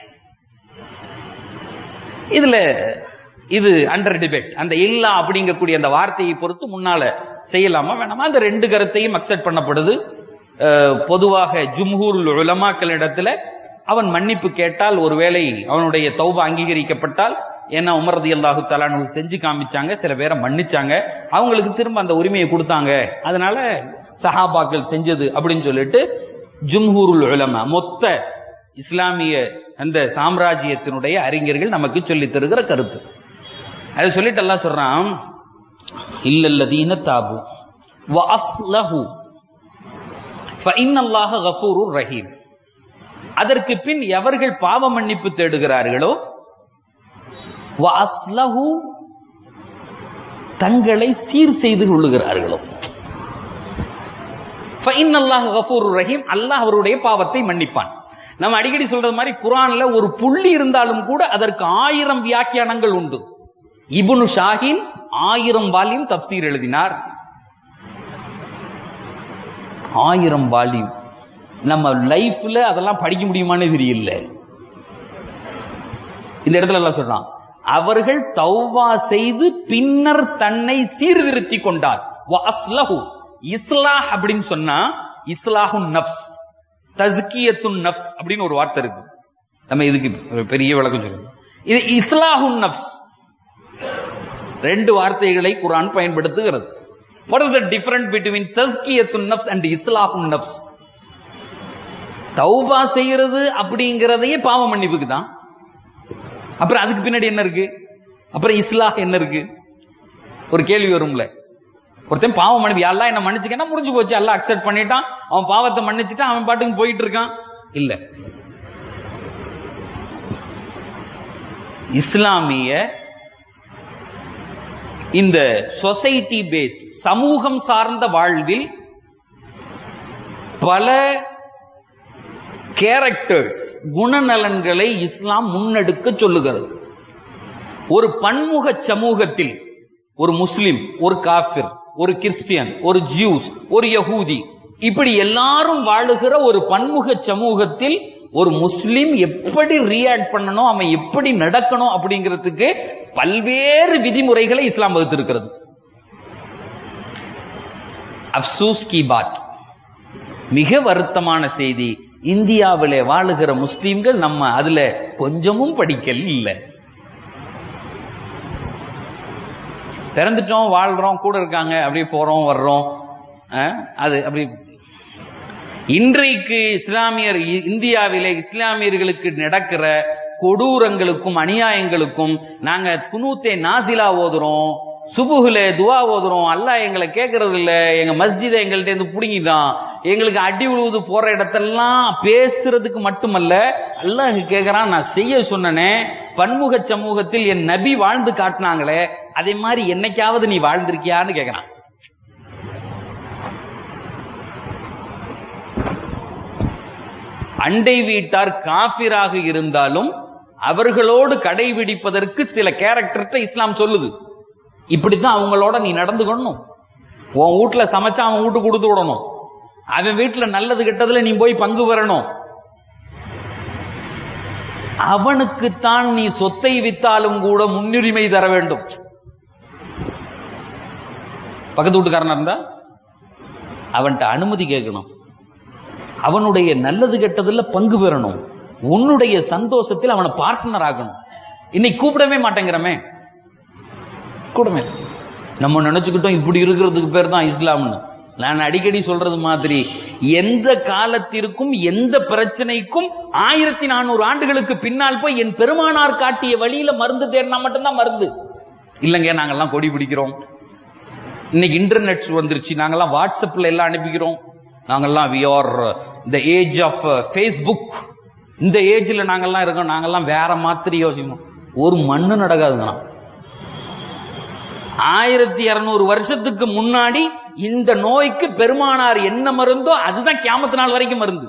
இதுல இது அண்டர் டிபேட் அந்த இல்லா அப்படிங்கக்கூடிய அந்த வார்த்தையை பொறுத்து முன்னால செய்யலாமா வேணாமா அந்த ரெண்டு கருத்தையும் அக்செப்ட் பண்ணப்படுது அஹ், பொதுவாக ஜும்ஹூர் உலமாக்களிடத்துல அவன் மன்னிப்பு கேட்டால் ஒருவேளை அவனுடைய தௌபா அங்கீகரிக்கப்பட்டால் ஏன்னா உமரது அல்லாஹு தலானு செஞ்சு காமிச்சாங்க சில பேரை மன்னிச்சாங்க அவங்களுக்கு திரும்ப அந்த உரிமையை கொடுத்தாங்க அதனால சஹாபாக்கள் செஞ்சது அப்படின்னு சொல்லிட்டு ஜும்ஹூருல் உலமா மொத்த இஸ்லாமிய அந்த சாம்ராஜ்யத்தினுடைய அறிஞர்கள் நமக்கு சொல்லித் தருகிற கருத்து அதை சொல்லிட்டு எல்லாம் சொல்றான் இல்லல்லதீன தாபு வ அஸ்லஹு ஃபஇன்னல்லாஹ கஃபூருர் ரஹீம் அதற்கு பின் எவர்கள் பாவ மன்னிப்பு தேடுகிறார்களோ வ அஸ்லஹு தங்களை சீர் செய்து கொள்ளுகிறார்களோ ஃபஇன்னல்லாஹ கஃபூருர் ரஹீம் அல்லாஹ் அவருடைய பாவத்தை மன்னிப்பான் நம்ம அடிக்கடி சொல்றது மாதிரி குரான்ல ஒரு புள்ளி இருந்தாலும் கூட அதற்கு ஆயிரம் வியாக்கியானங்கள் உண்டு இப்னு ஷாஹின் ஆயிரம் வால்யூம் தப்சீர் எழுதினார் ஆயிரம் வால்யூம் நம்ம லைஃப்ல அதெல்லாம் படிக்க முடியுமான்னு தெரியல இந்த இடத்துல எல்லாம் சொல்றான் அவர்கள் தௌவா செய்து பின்னர் தன்னை சீர்திருத்தி கொண்டார் வ அஸ்லஹு இஸ்லாஹ் அப்படின்னு சொன்னா இஸ்லாஹுன் நப்ஸ் தஸ்கியத்துன் நப்ஸ் அப்படின்னு ஒரு வார்த்தை இருக்கு நம்ம இதுக்கு பெரிய விளக்கம் சொல்லுவோம் இது இஸ்லாஹுன் நப்ஸ் ரெண்டு வார்த்தைகளை குரான் பயன்படுத்துகிறது what is the difference between தஸ்கியத்துன் நப்ஸ் அண்ட் இஸ்லாஹுன் நப்ஸ் தௌபா செய்யறது அப்படிங்கிறதையே பாவ மன்னிப்புக்கு தான் அப்புறம் அதுக்கு பின்னாடி என்ன இருக்கு அப்புறம் இஸ்லாஹ் என்ன இருக்கு ஒரு கேள்வி வரும்ல ஒருத்தன் பாவம் மன்னிப்பு எல்லாம் என்ன மன்னிச்சுக்கன்னா முடிஞ்சு போச்சு எல்லாம் அக்செப்ட் பண்ணிட்டான் அவன் பாவத்தை மன்னிச்சுட்டான் அவன் பாட்டுக்கு போயிட்டு இருக்கான் இல்ல இஸ்லாமிய இந்த சொசைட்டி பேஸ் சமூகம் சார்ந்த வாழ்வில் பல கேரக்டர்ஸ் குணநலன்களை இஸ்லாம் முன்னெடுக்க சொல்லுகிறது ஒரு பன்முக சமூகத்தில் ஒரு முஸ்லிம் ஒரு காஃபிர் ஒரு கிறிஸ்டியன் ஒரு ஜூஸ் ஒரு யகூதி இப்படி எல்லாரும் வாழுகிற ஒரு பன்முக சமூகத்தில் ஒரு முஸ்லிம் எப்படி ரியாக்ட் பண்ணணும் அவன் எப்படி நடக்கணும் அப்படிங்கிறதுக்கு பல்வேறு விதிமுறைகளை இஸ்லாம் வகுத்திருக்கிறது அப்சூஸ் கி பாத் மிக வருத்தமான செய்தி இந்தியாவிலே வாழுகிற முஸ்லிம்கள் நம்ம அதுல கொஞ்சமும் படிக்கல் இல்லை பிறந்துட்டோம் வாழ்றோம் கூட இருக்காங்க அப்படியே போறோம் வர்றோம் அஹ், அது அப்படி இன்றைக்கு இஸ்லாமியர் இ- இந்தியாவிலே இஸ்லாமியர்களுக்கு நடக்கிற கொடூரங்களுக்கும் அநியாயங்களுக்கும் நாங்க குனூத்தே நாசிலா ஓதுறோம் சுபுகுல துவா ஓதுறோம் அல்லாஹ் எங்களை கேட்கறது இல்ல எங்க மஸ்ஜிதை எங்கள்ட்ட இருந்து புடுங்கிட்டான் எங்களுக்கு அடி உழுவுது போற இடத்தெல்லாம் பேசுறதுக்கு மட்டுமல்ல அல்லாஹ் கேட்கறான் நான் செய்ய சொன்னனே பன்முக சமூகத்தில் என் நபி வாழ்ந்து காட்டினாங்களே அதே மாதிரி என்னைக்காவது நீ வாழ்ந்திருக்கியான்னு கேட்கறான் அண்டை வீட்டார் காபிராக இருந்தாலும் அவர்களோடு கடைபிடிப்பதற்கு சில கேரக்டர்ட்ட இஸ்லாம் சொல்லுது இப்படித்தான் அவங்களோட நீ நடந்துக்கணும் உன் வீட்டுல சமைச்சா அவன் வீட்டுக்கு கொடுத்து விடணும் அவன் வீட்டுல நல்லது கெட்டதுல நீ போய் பங்கு பெறணும் அவனுக்குத்தான் நீ சொத்தை வித்தாலும் கூட முன்னுரிமை தர வேண்டும் பக்கத்து வீட்டுக்காரனா இருந்தா அவன்கிட்ட அனுமதி கேட்கணும் அவனுடைய நல்லது கெட்டதுல பங்கு பெறணும் உன்னுடைய சந்தோஷத்தில் அவனை பார்ட்னர் ஆகணும் இன்னைக்கு கூப்பிடவே மாட்டேங்கிறமே கூடமே நம்ம நினைச்சுக்கிட்டோம் இப்படி இருக்கிறதுக்கு பேர் தான் இஸ்லாம்னு நான் அடிக்கடி சொல்றது மாதிரி எந்த காலத்திற்கும் எந்த பிரச்சனைக்கும் ஆயிரத்தி நானூறு ஆண்டுகளுக்கு பின்னால் போய் என் பெருமானார் காட்டிய வழியில மருந்து தேடினா மட்டும்தான் மருந்து இல்லைங்க நாங்கெல்லாம் கொடி பிடிக்கிறோம் இன்னைக்கு இன்டர்நெட் வந்துருச்சு நாங்கெல்லாம் வாட்ஸ்அப்ல எல்லாம் அனுப்பிக்கிறோம் நாங்கெல்லாம் we are the age of Facebook இந்த ஏஜ்ல நாங்கெல்லாம் இருக்கோம் நாங்கெல்லாம் வேற மாதிரி யோசிக்கணும் ஒரு மண்ணு நடக்காதுங்கண்ணா ஆயிரத்தி இருநூறு வருஷத்துக்கு முன்னாடி இந்த நோய்க்கு பெருமானார் என்ன மருந்தோ அதுதான் கியாமத்து நாள் வரைக்கும் மருந்து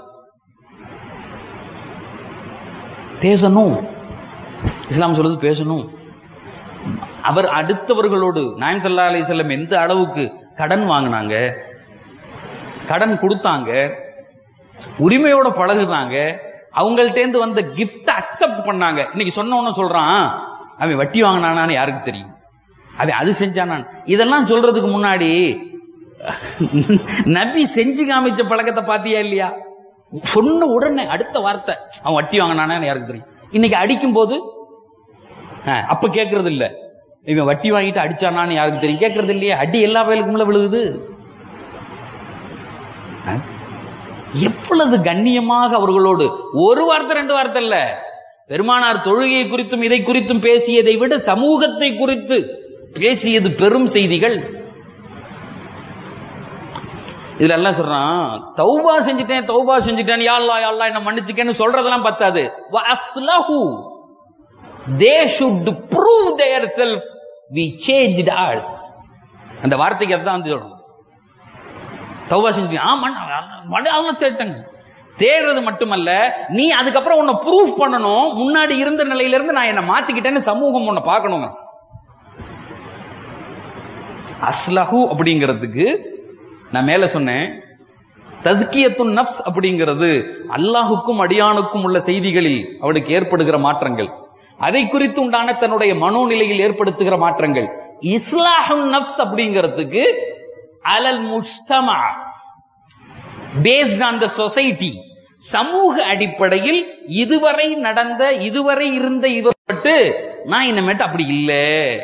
பேசணும் இஸ்லாம் சொல்லுது பேசணும் அவர் அடுத்தவர்களோடு நாயம் சல்லா அலி செல்லம் எந்த அளவுக்கு கடன் வாங்கினாங்க கடன் கொடுத்தாங்க உரிமையோட பழகுனாங்க அவங்கள்ட்டேந்து வந்த கிஃப்ட் அக்செப்ட் பண்ணாங்க இன்னைக்கு சொன்னவன சொல்றான் அவன் வட்டி வாங்கினானான்னு யாருக்கு தெரியும் அவன் அது செஞ்சானான் இதெல்லாம் சொல்றதுக்கு முன்னாடி நபி செஞ்சு காமிச்ச பழக்கத்தை பாத்தியா இல்லையா சொன்ன உடனே அடுத்த வார்த்தை அவன் வட்டி வாங்கினானான்னு யாருக்கு தெரியும் இன்னைக்கு அடிக்கும் போது ஆ, அப்ப கேட்கறது இல்ல இவன் வட்டி வாங்கிட்டு அடிச்சானான்னு யாருக்கு தெரியும் கேட்கறது இல்லையா அடி எல்லா வயலுக்கும்ல விழுகுது ஆ? எவ்வளவு கண்ணியமாக அவர்களோடு ஒரு வார்த்தை ரெண்டு வார்த்தை இல்ல பெருமானார் தொழுகை குறித்தும் இதை குறித்தும் பேசியதை விட சமூகத்தை குறித்து பேசியது பெரும் செய்திகள் இதுல எல்லாம் சொல்றான் தௌபா செஞ்சுட்டேன் தௌபா செஞ்சுட்டேன் யா அல்லாஹ் யா அல்லாஹ் என்ன மன்னிச்சுக்கேன்னு சொல்றதெல்லாம் பத்தாது வ அஸ்லஹு they should prove their self we changed ours அந்த வார்த்தைக்கு அதான் வந்து சொல்லணும் தௌபா செஞ்சு ஆமா அதெல்லாம் தேட்டங்க தேடுறது மட்டுமல்ல நீ அதுக்கப்புறம் உன்னை ப்ரூவ் பண்ணணும் முன்னாடி இருந்த நிலையில இருந்து நான் என்ன மாத்திக்கிட்டேன்னு சமூகம் உன்னை பார்க்கணுங்க அஸ்லஹு அப்படிங்கிறதுக்கு நான் மேல சொன்னேன் தஸ்கியத்துன் நப்ஸ் அப்படிங்கிறது அல்லாஹுக்கும் அடியானுக்கும் உள்ள செய்திகளில் அவனுக்கு ஏற்படுகிற மாற்றங்கள் அதை குறித்து உண்டான தன்னுடைய மனோநிலையில் ஏற்படுத்துகிற மாற்றங்கள் இஸ்லாஹுன் நப்ஸ் அப்படிங்கிறதுக்கு அலல் முஸ்தமா பேஸ்ட் ஆன் த சொசைட்டி சமூக அடிப்படையில் இதுவரை நடந்த இதுவரை இருந்த இவப்பட்டு நான் இனிமேட்டு அப்படி இல்லை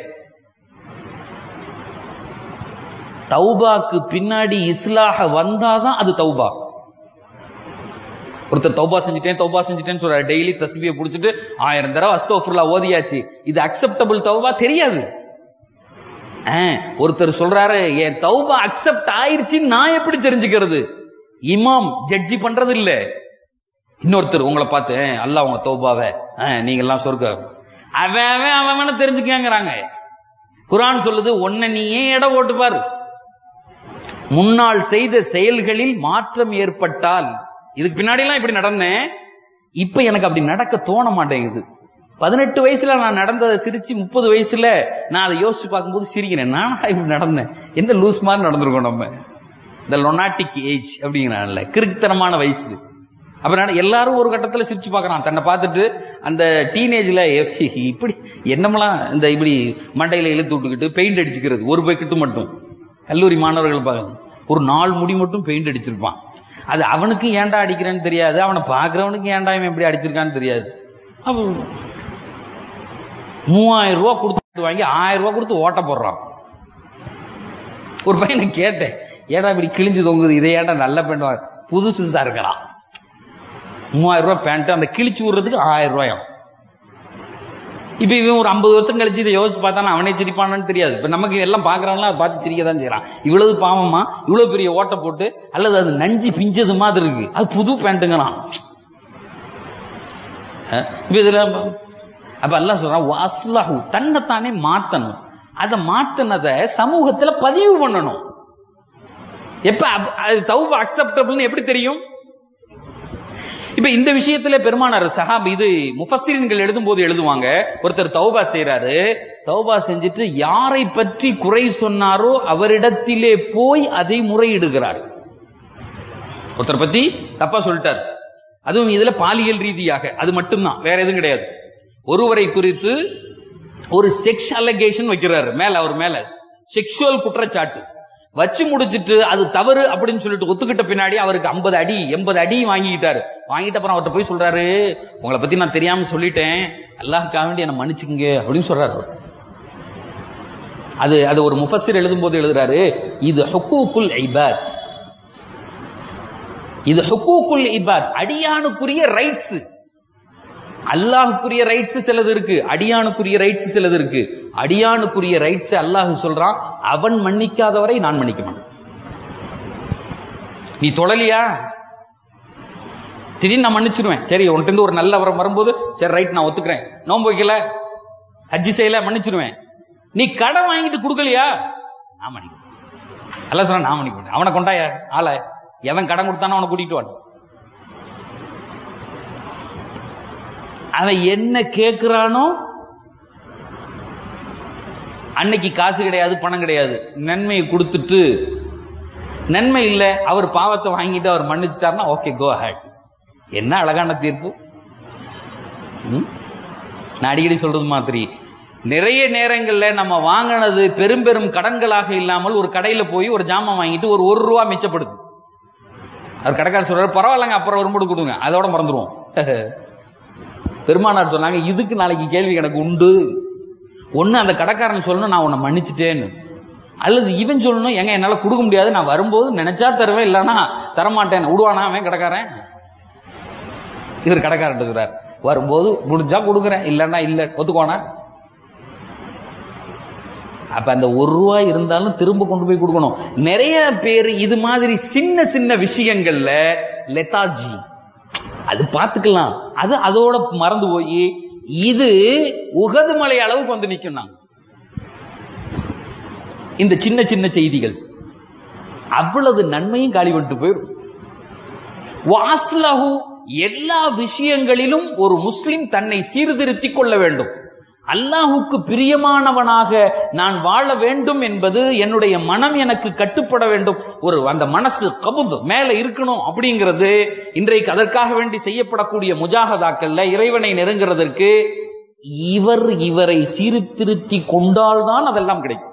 தௌபாக்கு பின்னாடி இஸ்லாஹ வந்தாதான் அது தௌபா ஒருத்தர் தௌபா செஞ்சுட்டேன் தௌபா செஞ்சுட்டேன்னு சொல்றாரு டெய்லி தஸ்பியை புடிச்சிட்டு ஆயிரம் தடவை அஸ்தோஃபுல்லா ஓதியாச்சு இது அக்செப்டபிள் தௌபா தெரியாது ஆ, ஒருத்தர் சொல்றாரு என் தௌபா அக்செப்ட் ஆயிருச்சுன்னு நான் எப்படி தெரிஞ்சுக்கிறது இமாம் ஜட்ஜி பண்றது இல்ல இன்னொருத்தர் உங்களை பார்த்து "ஆ, அல்லாஹ் உங்க தௌபாவை ஆ, நீங்க எல்லாம் சொர்க்க அவன் அவன் அவன் வேணா தெரிஞ்சுக்கங்கிறாங்க குரான் சொல்லுது ஒன்ன நீ ஏன் எடை போட்டு பாரு முன்னால் செய்த செயல்களில் மாற்றம் ஏற்பட்டால் இதுக்கு பின்னாடிலாம் இப்படி நடந்தேன் இப்ப எனக்கு அப்படி நடக்க தோண மாட்டேங்குது பதினெட்டு வயசுல நான் நடந்ததை சிரிச்சு முப்பது வயசுல நான் அதை யோசிச்சு பார்க்கும்போது சிரிக்கிறேன் நானா இப்படி நடந்தேன் எந்த லூஸ் மாதிரி நடந்திருக்கோம் நம்ம இந்த லொனாட்டிக் ஏஜ் அப்படிங்கிறான்ல கிறுக்குத்தனமான வயசு அப்ப நான் எல்லாரும் ஒரு கட்டத்துல சிரிச்சு பார்க்கறான் தன்னை பார்த்துட்டு அந்த டீனேஜ்ல இப்படி என்னமெல்லாம் இந்த இப்படி மண்டையில இழுத்து விட்டுக்கிட்டு பெயிண்ட் அடிச்சுக்கிறது ஒரு பக்கெட்டு மட்டும் கல்லூரி மாணவர்கள் பார்க்கணும் ஒரு நாலு முடி மட்டும் பெயிண்ட் அடிச்சிருப்பான் அது அவனுக்கு ஏன்டா அடிக்கிறேன்னு தெரியாது அவனை பார்க்கறவனுக்கு ஏன்டா இவன் எப்படி அடிச்சிருக்கான்னு தெரியாது அப்ப மூவாயிரம் ரூபா கொடுத்து வாங்கி ஆயிரம் ரூபா கொடுத்து ஓட்ட போடுறான் ஒரு பையனை கேட்டேன் ஏடா இப்படி கிழிஞ்சு தொங்குது இதை ஏன்டா நல்ல பேண்ட் வாங்க புதுசா இருக்கலாம் மூவாயிரம் ரூபாய் பேண்ட் அந்த கிழிச்சு விடுறதுக்கு ஆயிரம் ரூபாயம் இப்ப இவன் ஒரு ஐம்பது வருஷம் கழிச்சு இதை யோசிச்சு பார்த்தானா அவனே சிரிப்பானான்னு தெரியாது இப்ப நமக்கு எல்லாம் பாக்குறவங்களாம் அதை பார்த்து சிரிக்க தான் செய்யறான் இவ்வளவு பாவமா இவ்வளவு பெரிய ஓட்டை போட்டு அல்லது அது நஞ்சு பிஞ்சது மாதிரி இருக்கு அது புது பேண்ட்டுங்களாம் அஹ் இப்ப இதுல அப்ப எல்லாம் சொல்றான் வாஸ்லஹு தன்னைத்தானே மாத்தணும் அதை மாத்தினதை சமூகத்துல பதிவு பண்ணணும் எப்ப அப்- அது தௌப அக்செப்டபிள்னு எப்படி தெரியும் இப்ப இந்த விஷயத்துல பெருமானார் சஹாப் இது முஃபஸ்ஸிரின்கள் எழுதும்போது எழுதுவாங்க ஒருத்தர் தௌபா செய்றாரு தௌபா செஞ்சுட்டு யாரை பற்றி குறை சொன்னாரோ அவரிடத்திலே போய் அதை முறையிடுகிறார் ஒருத்தர் பத்தி தப்பா சொல்லிட்டார் அதுவும் இதுல பாலியல் ரீதியாக அது மட்டும்தான் வேற எதுவும் கிடையாது ஒருவரை குறித்து ஒரு செக்ஸ் அலகேஷன் வைக்கிறாரு மேல அவர் மேல செக்ஷுவல் குற்றச்சாட்டு வச்சு முடிச்சிட்டு அது தவறு அப்படின்னு சொல்லிட்டு ஒத்துக்கிட்ட பின்னாடி அவருக்கு 50 அடி எண்பது அடி வாங்கிக்கிட்டாரு வாங்கிட்ட அப்புறம் அவர்கிட்ட போய் சொல்றாரு உங்களை பத்தி நான் தெரியாம சொல்லிட்டேன் அல்லாஹ்க்காக வேண்டி என்ன மன்னிச்சுக்கங்க அப்படின்னு சொல்றாரு அவர் அது அது ஒரு முஃபஸ்ஸிர் எழுதும்போது எழுதுறாரு இது ஹுக்கூக்குல் இபாத் இது ஹுக்கூக்குல் இபாத் அடியானுக்குரிய ரைட்ஸ் அல்லாஹுக்குரிய ரைட்ஸ் சிலது இருக்கு அடியானுக்குரிய ரைட்ஸ் சிலது இருக்கு அடியானுக்குரிய ரைட்ஸ் அல்லாஹ் சொல்றான் அவன் மன்னிக்காதவரை நான் மன்னிக்க மாட்டேன் நீ தொழலியா திடீர்னு நான் மன்னிச்சிருவேன் சரி உன்கிட்ட இருந்து ஒரு நல்ல வரம் வரும்போது சரி ரைட் நான் ஒத்துக்கிறேன் நோன்பு வைக்கல ஹஜ்ஜி செய்யல மன்னிச்சிருவேன் நீ கடன் வாங்கிட்டு கொடுக்கலையா நான் மன்னிக்கிறேன் அல்ல சொன்னா நான் மன்னிக்கிறேன் அவனை கொண்டாயா ஆள எவன் கடன் கொடுத்தானோ அவனை கூட்டிட்டு வான் அவன் என்ன கேட்கிறானோ அன்னைக்கு காசு கிடையாது பணம் கிடையாது நன்மையை கொடுத்துட்டு நன்மை இல்ல அவர் பாவத்தை வாங்கிட்டு அவர் மன்னிச்சிட்டாருன்னா ஓகே கோ ஹேட் என்ன அழகான தீர்ப்பு ம்? நான் அடிக்கடி சொல்றது மாதிரி நிறைய நேரங்கள்ல நம்ம வாங்கினது பெரும் பெரும் கடன்களாக இல்லாமல் ஒரு கடையில போய் ஒரு ஜாமான் வாங்கிட்டு ஒரு ஒரு ரூபா மிச்சப்படுது அவர் கடைக்காரர் சொல்றாரு பரவாயில்லைங்க அப்புறம் வரும்போது கொடுங்க அதோட மறந்துடுவோம் பெருமானார் சொன்னாங்க இதுக்கு நாளைக்கு கேள்வி எனக்கு உண்டு ஒண்ணு அந்த கடைக்காரன் சொல்லணும் நான் உன்னை மன்னிச்சிட்டேன்னு அல்லது இவன் சொல்லணும் எங்க என்னால கொடுக்க முடியாது நான் வரும்போது நினைச்சா தருவேன் இல்லைன்னா தரமாட்டேன் விடுவானா அவன் கடைக்காரன் இவர் கடைக்காரன் இருக்கிறார் வரும்போது முடிஞ்சா கொடுக்குறேன் இல்லைன்னா இல்ல ஒத்துக்கோனா அப்ப அந்த ஒரு ரூபாய் இருந்தாலும் திரும்ப கொண்டு போய் கொடுக்கணும் நிறைய பேர் இது மாதிரி சின்ன சின்ன விஷயங்கள்ல லெத்தாஜி அது பார்த்துக்கலாம் அது அதோட மறந்து போய் இது உகது மலை அளவுக்கு வந்து நிக்கும் நாங்க இந்த சின்ன சின்ன செய்திகள் அவ்வளவு நன்மையும் காலி பண்ணிட்டு போயிடும் வாஸ்லஹு எல்லா விஷயங்களிலும் ஒரு முஸ்லிம் தன்னை சீர்திருத்திக் கொள்ள வேண்டும் அல்லாஹுக்கு பிரியமானவனாக நான் வாழ வேண்டும் என்பது என்னுடைய மனம் எனக்கு கட்டுப்பட வேண்டும் ஒரு அந்த மனசு கபுத் மேல இருக்கணும் அப்படிங்கிறது இன்றைக்கு அதற்காக வேண்டி செய்யப்படக்கூடிய முஜாகதாக்கள்ல இறைவனை நெருங்குறதற்கு இவர் இவரை சீர்திருத்தி கொண்டால்தான் அதெல்லாம் கிடைக்கும்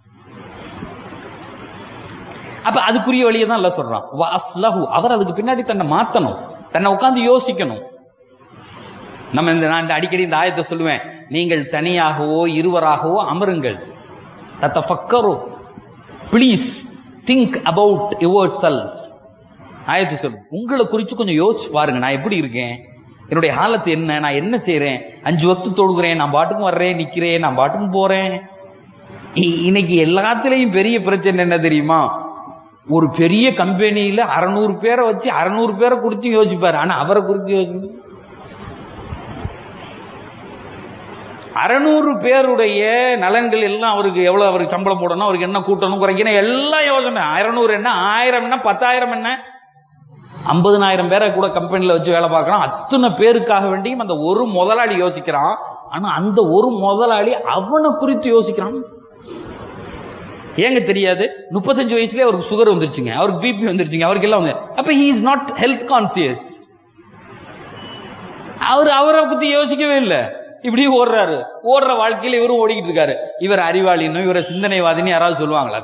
அப்ப அதுக்குரிய வழியை தான் எல்லாம் சொல்றான் வாஸ்லஹு அவர் அதுக்கு பின்னாடி தன்னை மாத்தணும் தன்னை உட்கார்ந்து யோசிக்கணும் நம்ம இந்த நான் இந்த அடிக்கடி இந்த ஆயத்தை சொல்லுவேன் நீங்கள் தனியாகவோ இருவராகவோ அமருங்கள் தத்தஃபக்கரு please think about your selves ஆயத்தை சொல்லு உங்களை குறித்து கொஞ்சம் யோசிச்சு பாருங்க நான் எப்படி இருக்கேன் என்னுடைய ஹாலத்து என்ன நான் என்ன செய்றேன் அஞ்சு வக்து தொழுகிறேன் நான் பாட்டுக்கும் வர்றேன் நிக்கிறேன் நான் பாட்டுக்கும் போறேன் இ- இன்னைக்கு எல்லாத்துலயும் பெரிய பிரச்சனை என்ன தெரியுமா ஒரு பெரிய கம்பெனியில அறநூறு பேரை வச்சு அறநூறு பேரை குறித்து யோசிப்பாரு ஆனா அவரை குறித்து யோசிச்சு அறநூறு பேருடைய நலன்கள் எல்லாம் அவருக்கு எவ்வளவு அவருக்கு சம்பளம் போடணும் அவருக்கு என்ன கூட்டணும் குறைக்கணும் எல்லாம் யோசனை அறநூறு என்ன ஆயிரம் என்ன பத்தாயிரம் என்ன ஐம்பதுனாயிரம் பேரை கூட கம்பெனியில் வச்சு வேலை பார்க்கறான் அத்தனை பேருக்காக வேண்டியும் அந்த ஒரு முதலாளி யோசிக்கிறான் ஆனா அந்த ஒரு முதலாளி அவனை குறித்து யோசிக்கிறான் ஏங்க தெரியாது முப்பத்தஞ்சு வயசுலயே அவருக்கு சுகர் வந்துருச்சுங்க அவருக்கு பிபி வந்துருச்சுங்க அவருக்கு எல்லாம் வந்து அப்ப he is not health conscious அவர் அவரை பத்தி யோசிக்கவே இல்லை இப்படி ஓடுறாரு ஓடுற வாழ்க்கையில இவரும் ஓடிக்கிட்டு இருக்காரு இவர் அறிவாளின்னு இவரை சிந்தனைவாதின்னு யாராவது சொல்லுவாங்களா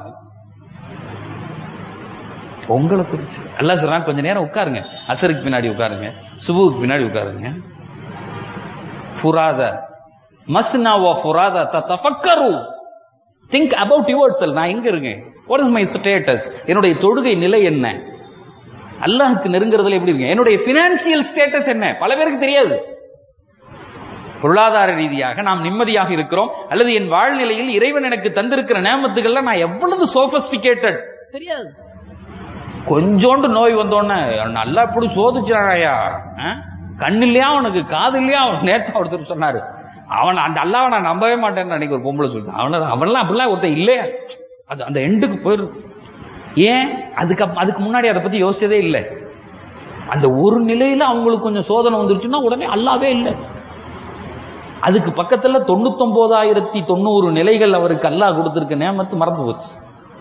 உங்களை குறிச்சு அல்லா சொல்றான் கொஞ்ச நேரம் உட்காருங்க அசருக்கு பின்னாடி உட்காருங்க சுபுவுக்கு பின்னாடி உட்காருங்க ஃபுராத மஸ்னா வ ஃபுராத தஃபக்கரு திங்க் அபவுட் யுவர் செல் நான் எங்க இருக்கேன் வாட் இஸ் மை ஸ்டேட்டஸ் என்னுடைய தொழுகை நிலை என்ன அல்லாஹுக்கு நெருங்குறதுல எப்படி இருக்கு என்னுடைய பினான்சியல் ஸ்டேட்டஸ் என்ன பல பேருக்கு தெரியாது பொருளாதார ரீதியாக நாம் நிம்மதியாக இருக்கிறோம் அல்லது என் வாழ்நிலையில் இறைவன் எனக்கு தந்திருக்கிற நேமத்துகள்ல நான் எவ்வளவு சோபஸ்டிகேட்டட் தெரியாது கொஞ்சோண்டு நோய் வந்தோடனே நல்லா இப்படி சோதிச்சாயா கண்ணு இல்லையா அவனுக்கு காது இல்லையா நேற்று ஒருத்தர் சொன்னாரு அவன் அந்த அல்லாவை நான் நம்பவே மாட்டேன்னு அன்னைக்கு ஒரு பொம்பளை சொல்லிட்டான் அவன அவன்லாம் அப்படிலாம் ஒருத்தன் இல்லையா அது அந்த எண்டுக்கு போயிரு ஏன் அதுக்கு அப்- அதுக்கு முன்னாடி அதை பத்தி யோசிச்சதே இல்லை அந்த ஒரு நிலையில அவங்களுக்கு கொஞ்சம் சோதனை வந்துருச்சுன்னா உடனே அல்லாவே இல்லை அதுக்கு பக்கத்துல தொண்ணூத்தொன்பதாயிரத்தி தொண்ணூறு நிலைகள் அவருக்கு அல்லாஹ் கொடுத்திருக்க நேமத்து மறந்து போச்சு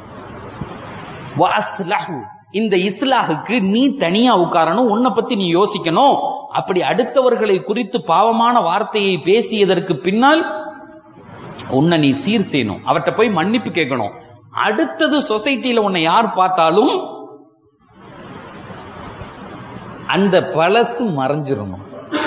வஅஸ்லஹு. இந்த இஸ்லாஹுக்கு நீ தனியா உட்காரணும் உன்னை பத்தி நீ யோசிக்கணும் அப்படி அடுத்தவர்களை குறித்து பாவமான வார்த்தையை பேசியதற்கு பின்னால் உன்னை நீ சீர் செய்யணும் அவர்கிட்ட போய் மன்னிப்பு கேட்கணும் அடுத்தது சொசைட்டில உன்னை யார் பார்த்தாலும் அந்த பழசு மறைஞ்சிடணும்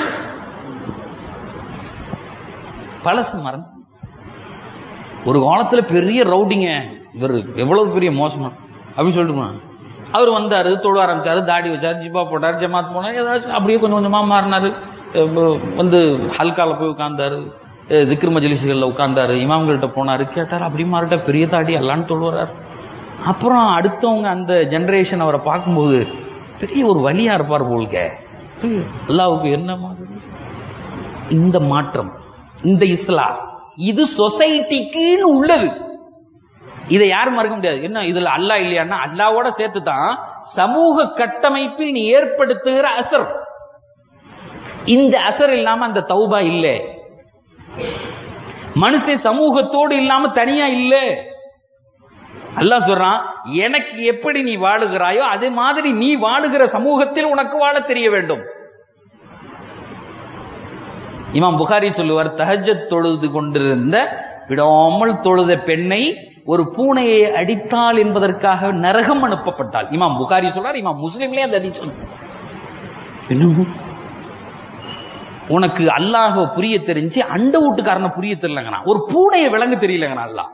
பழசு மறைஞ்சு ஒரு காலத்துல பெரிய ரவுடிங்க இவர் எவ்வளவு பெரிய மோசமா அப்படின்னு சொல்லிட்டுமா அவர் வந்தாரு தொழ ஆரம்பிச்சாரு தாடி வச்சாரு ஜிப்பா போட்டாரு ஜமாத் போனாரு ஏதாச்சும் அப்படியே கொஞ்சம் கொஞ்சமா மாறினாரு அஹ் வந்து ஹல்கால போய் உட்கார்ந்தாரு அஹ் திக்ர் மஜ்லிஸ்கள்ல உட்கார்ந்தாரு இமாம்கள்ட்ட போனாரு கேட்டாரு அப்படி மாறிட்ட பெரிய தாடி எல்லான்னு தொழுவார் அப்புறம் அடுத்தவங்க அந்த ஜெனரேஷன் அவரை பார்க்கும்போது பெரிய ஒரு வழியா இருப்பார் போல்க அல்லாவுக்கு என்ன மாதிரி இந்த மாற்றம் இந்த இஸ்லாம் இது சொசைட்டிக்குன்னு உள்ளது இதை யாரும் மறக்க முடியாது என்ன இதுல அல்லாஹ் இல்லையான்னா அல்லாவோட சேர்த்து தான் சமூக கட்டமைப்பில் நீ ஏற்படுத்துகிற அசர் இந்த அசர் இல்லாம அந்த தௌபா இல்ல மனுஷன் சமூகத்தோடு இல்லாம தனியா இல்ல அல்லாஹ் சொல்றான் எனக்கு எப்படி நீ வாழுகிறாயோ அதே மாதிரி நீ வாழுகிற சமூகத்தில் உனக்கு வாழ தெரிய வேண்டும் இமாம் புகாரி சொல்லுவார் தஹஜத் தொழுது கொண்டிருந்த விடாமல் தொழுத பெண்ணை ஒரு பூனையை அடித்தாள் என்பதற்காக நரகம் அனுப்பப்பட்டாள் இமாம் புகாரி சொல்றார் இமாம் முஸ்லிம்லயே அந்த ஹதீஸ் சொல்றார். என்னமோ உனக்கு அல்லாஹ் புரிய தெரிஞ்சு அண்ட வீட்டுக்காரனை புரிய தெரியலங்கண்ணா ஒரு பூனையை விளங்க தெரியலங்கண்ணா அல்லாஹ்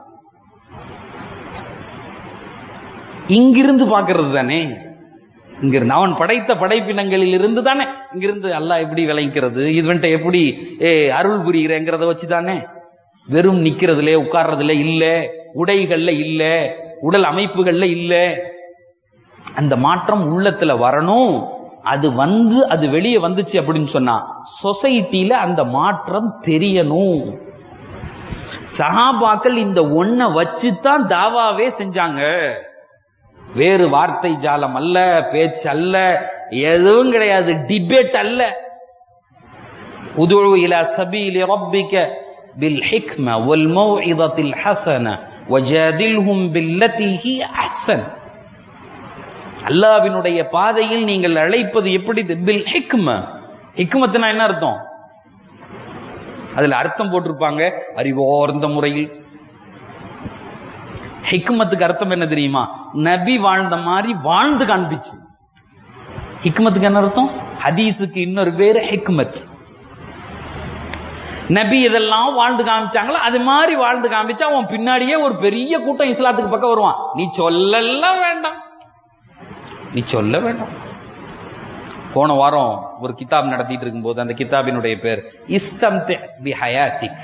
இங்கிருந்து பார்க்கிறது தானே இங்கிருந்து அவன் படைத்த படைப்பினங்களில் இருந்து தானே இங்கிருந்து அல்லாஹ் எப்படி விளைக்கிறது இதுவன்ட்ட எப்படி ஏ, அருள் புரிகிறேங்கிறத வச்சு தானே வெறும் நிக்கிறதுல உட்கார்றதுல இல்ல உடைகள்ல இல்ல உடல் அமைப்புகள்ல இல்ல அந்த மாற்றம் உள்ளத்துல வரணும் அது வந்து அது வெளியே வந்துச்சு அப்படின்னு சொன்னா சொசைட்டில அந்த மாற்றம் தெரியணும் சஹாபாக்கள் இந்த ஒன்ன வச்சுதான் தாவாவே செஞ்சாங்க வேறு வார்த்தை ஜாலம் அல்ல பேச்சு அல்ல எதுவும் கிடையாது டிபேட் அல்ல உதுழு இலா சபீலி ரப்பிக பில் ஹிக்ம வல் மௌஇதத்தில் ஹசன வஜாதில்ஹும் பில்லதி ஹி அஹ்சன் அல்லாஹ்வினுடைய பாதையில் நீங்கள் அழைப்பது எப்படி பில் ஹிக்ம ஹிக்மத்துனா என்ன அர்த்தம் அதுல அர்த்தம் போட்டிருப்பாங்க அறிவோர்ந்த முறையில் ஹிக்மத்துக்கு அர்த்தம் என்ன தெரியுமா நபி வாழ்ந்த மாதிரி வாழ்ந்து காண்பிச்சு ஹிக்மத்துக்கு என்ன அர்த்தம் ஹதீஸுக்கு இன்னொரு பேரு ஹிக்மத் நபி இதெல்லாம் வாழ்ந்து காமிச்சாங்களோ அது மாதிரி வாழ்ந்து காமிச்சா அவன் பின்னாடியே ஒரு பெரிய கூட்டம் இஸ்லாத்துக்கு பக்கம் வருவான் நீ சொல்லலாம் வேண்டாம் நீ சொல்ல வேண்டாம் போன வாரம் ஒரு கிதாப் நடத்திட்டு இருக்கும்போது அந்த கிதாபினுடைய பேர் இஸ்தம் பி ஹயாத்திக்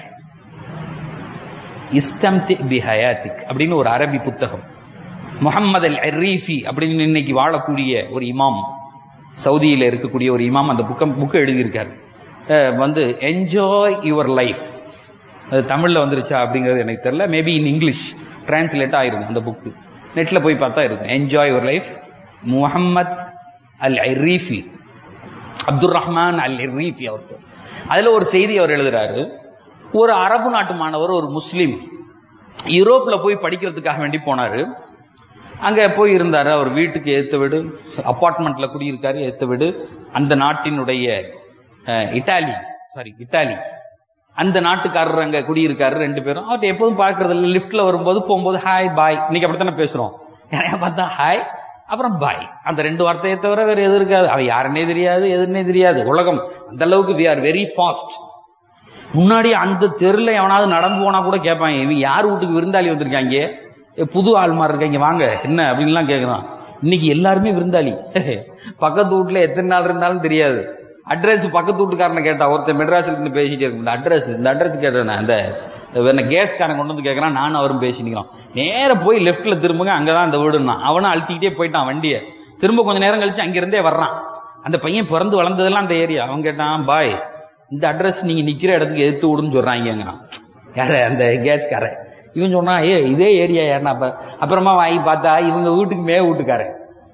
இஸ்தம்தி பி ஹயாத்திக் அப்படின்னு ஒரு அரபி புத்தகம் முஹம்மது அல் அர்ரீஃபி அப்படின்னு இன்னைக்கு வாழக்கூடிய ஒரு இமாம் சவுதியில் இருக்கக்கூடிய ஒரு இமாம் அந்த புக்கம் புக்கை எழுதியிருக்காரு அஹ் வந்து என்ஜாய் யுவர் லைஃப் அது தமிழ்ல வந்துருச்சா அப்படிங்கிறது எனக்கு தெரியல மேபி இன் இங்கிலீஷ் டிரான்ஸ்லேட் ஆயிருக்கும் அந்த புக்கு நெட்ல போய் பார்த்தா இருக்கும் enjoy your life Muhammad Al Reefi Abdul Rahman Al Reefi அவர் அதுல ஒரு செய்தி அவர் எழுதுறாரு ஒரு அரபு நாட்டு மாணவர் ஒரு முஸ்லீம் யூரோப்ல போய் படிக்கிறதுக்காக வேண்டி போனாரு அங்க போய் இருந்தாரு அவர் வீட்டுக்கு ஏத்த வீடு அப்பார்ட்மெண்ட்ல குடியிருக்காரு ஏத்த வீடு அந்த நாட்டினுடைய அஹ், இட்டாலி சாரி இட்டாலி அந்த நாட்டுக்காரர் அங்க குடியிருக்காரு ரெண்டு பேரும் அவர்கிட்ட எப்போதும் பார்க்கறது இல்லை லிஃப்ட்ல வரும்போது போகும்போது ஹாய் பாய் இன்னைக்கு அப்படித்தானே பேசுறோம் யாரையா பார்த்தா ஹாய் அப்புறம் பாய் அந்த ரெண்டு வார்த்தையை தவிர வேற எது இருக்காது அவ யாருன்னே தெரியாது எதுன்னே தெரியாது உலகம் அந்த அளவுக்கு வி ஆர் வெரி ஃபாஸ்ட் முன்னாடி அந்த தெருல எவனாவது நடந்து போனா கூட கேட்பாங்க இவங்க யார் வீட்டுக்கு விருந்தாளி வந்திருக்காங்க ஏ, புது ஆள் மாதிரி இருக்காங்க வாங்க என்ன அப்படின்லாம் கேட்கறான் இன்னைக்கு எல்லாருமே விருந்தாளி பக்கத்து வீட்டுல எத்தனை நாள் இருந்தாலும் தெரியாது அட்ரஸ் பக்கத்து வீட்டுக்காரனை கேட்டா ஒருத்தன் மெட்ராஸ்ல இருந்து பேசிட்டே இருக்கும் இந்த அட்ரஸ் இந்த அட்ரஸ் கேட்டேன் அந்த என்ன கேஸ்காரன் கொண்டு வந்து கேட்கறான் நானும் அவரும் பேசினிக்கிறோம் நேர போய் லெஃப்ட்ல திரும்புங்க அங்கதான் அந்த வீடுன்னா அவனும் அழுத்திக்கிட்டே போயிட்டான் வண்டியை திரும்ப கொஞ்ச நேரம் கழிச்சு அங்கிருந்தே வர்றான் அந்த பையன் பிறந்து வளர்ந்ததெல்லாம் அந்த ஏரியா அவன் கேட்டான் பாய் இந்த அட்ரஸ் நீங்க நிக்கிற இடத்துக்கு எடுத்து விடுன்னு சொல்றாங்க யாரு அந்த கேஸ்காரன் இவன் சொன்னான் ஏ இதே ஏரியா யாருன்னா அப்ப அப்புறமா வாங்கி பார்த்தா இவங்க வீட்டுக்கு மே வீட்டுக்காரன்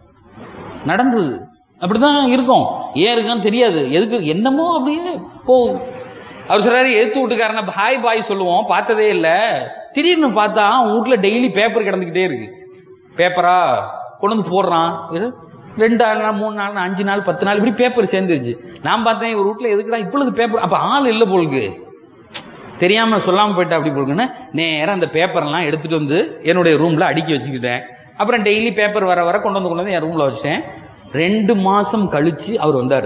நடந்தது அப்படிதான் இருக்கும் ஏன் இருக்கான்னு தெரியாது எதுக்கு என்னமோ அப்படியே போகுது அவர் சொல்றாரு எடுத்து வீட்டுக்காரன ஹாய் பாய் சொல்லுவோம் பார்த்ததே இல்ல திடீர்னு பார்த்தா அவன் வீட்டுல டெய்லி பேப்பர் கிடந்துக்கிட்டே இருக்கு பேப்பரா கொண்டு வந்து போடுறான் இது ரெண்டு நாள் மூணு நாள் அஞ்சு நாள் பத்து நாள் இப்படி பேப்பர் சேர்ந்துருச்சு நான் பார்த்தேன் ஒரு வீட்டுல எதுக்குடா இப்பொழுது பேப்பர் அப்ப ஆள் இல்ல போலுக்கு தெரியாம சொல்லாம போயிட்டா அப்படி போலுக்குன்னு நேரா அந்த பேப்பர்லாம் எடுத்துட்டு வந்து என்னுடைய ரூம்ல அடுக்கி வச்சுக்கிட்டேன் அப்புறம் டெய்லி பேப்பர் வர வர கொண்டு வந்து கொண்டு வந்து என் ரூம்ல வச்சேன் ரெண்டு மாசம் கழிச்சு அவர் வந்தாரு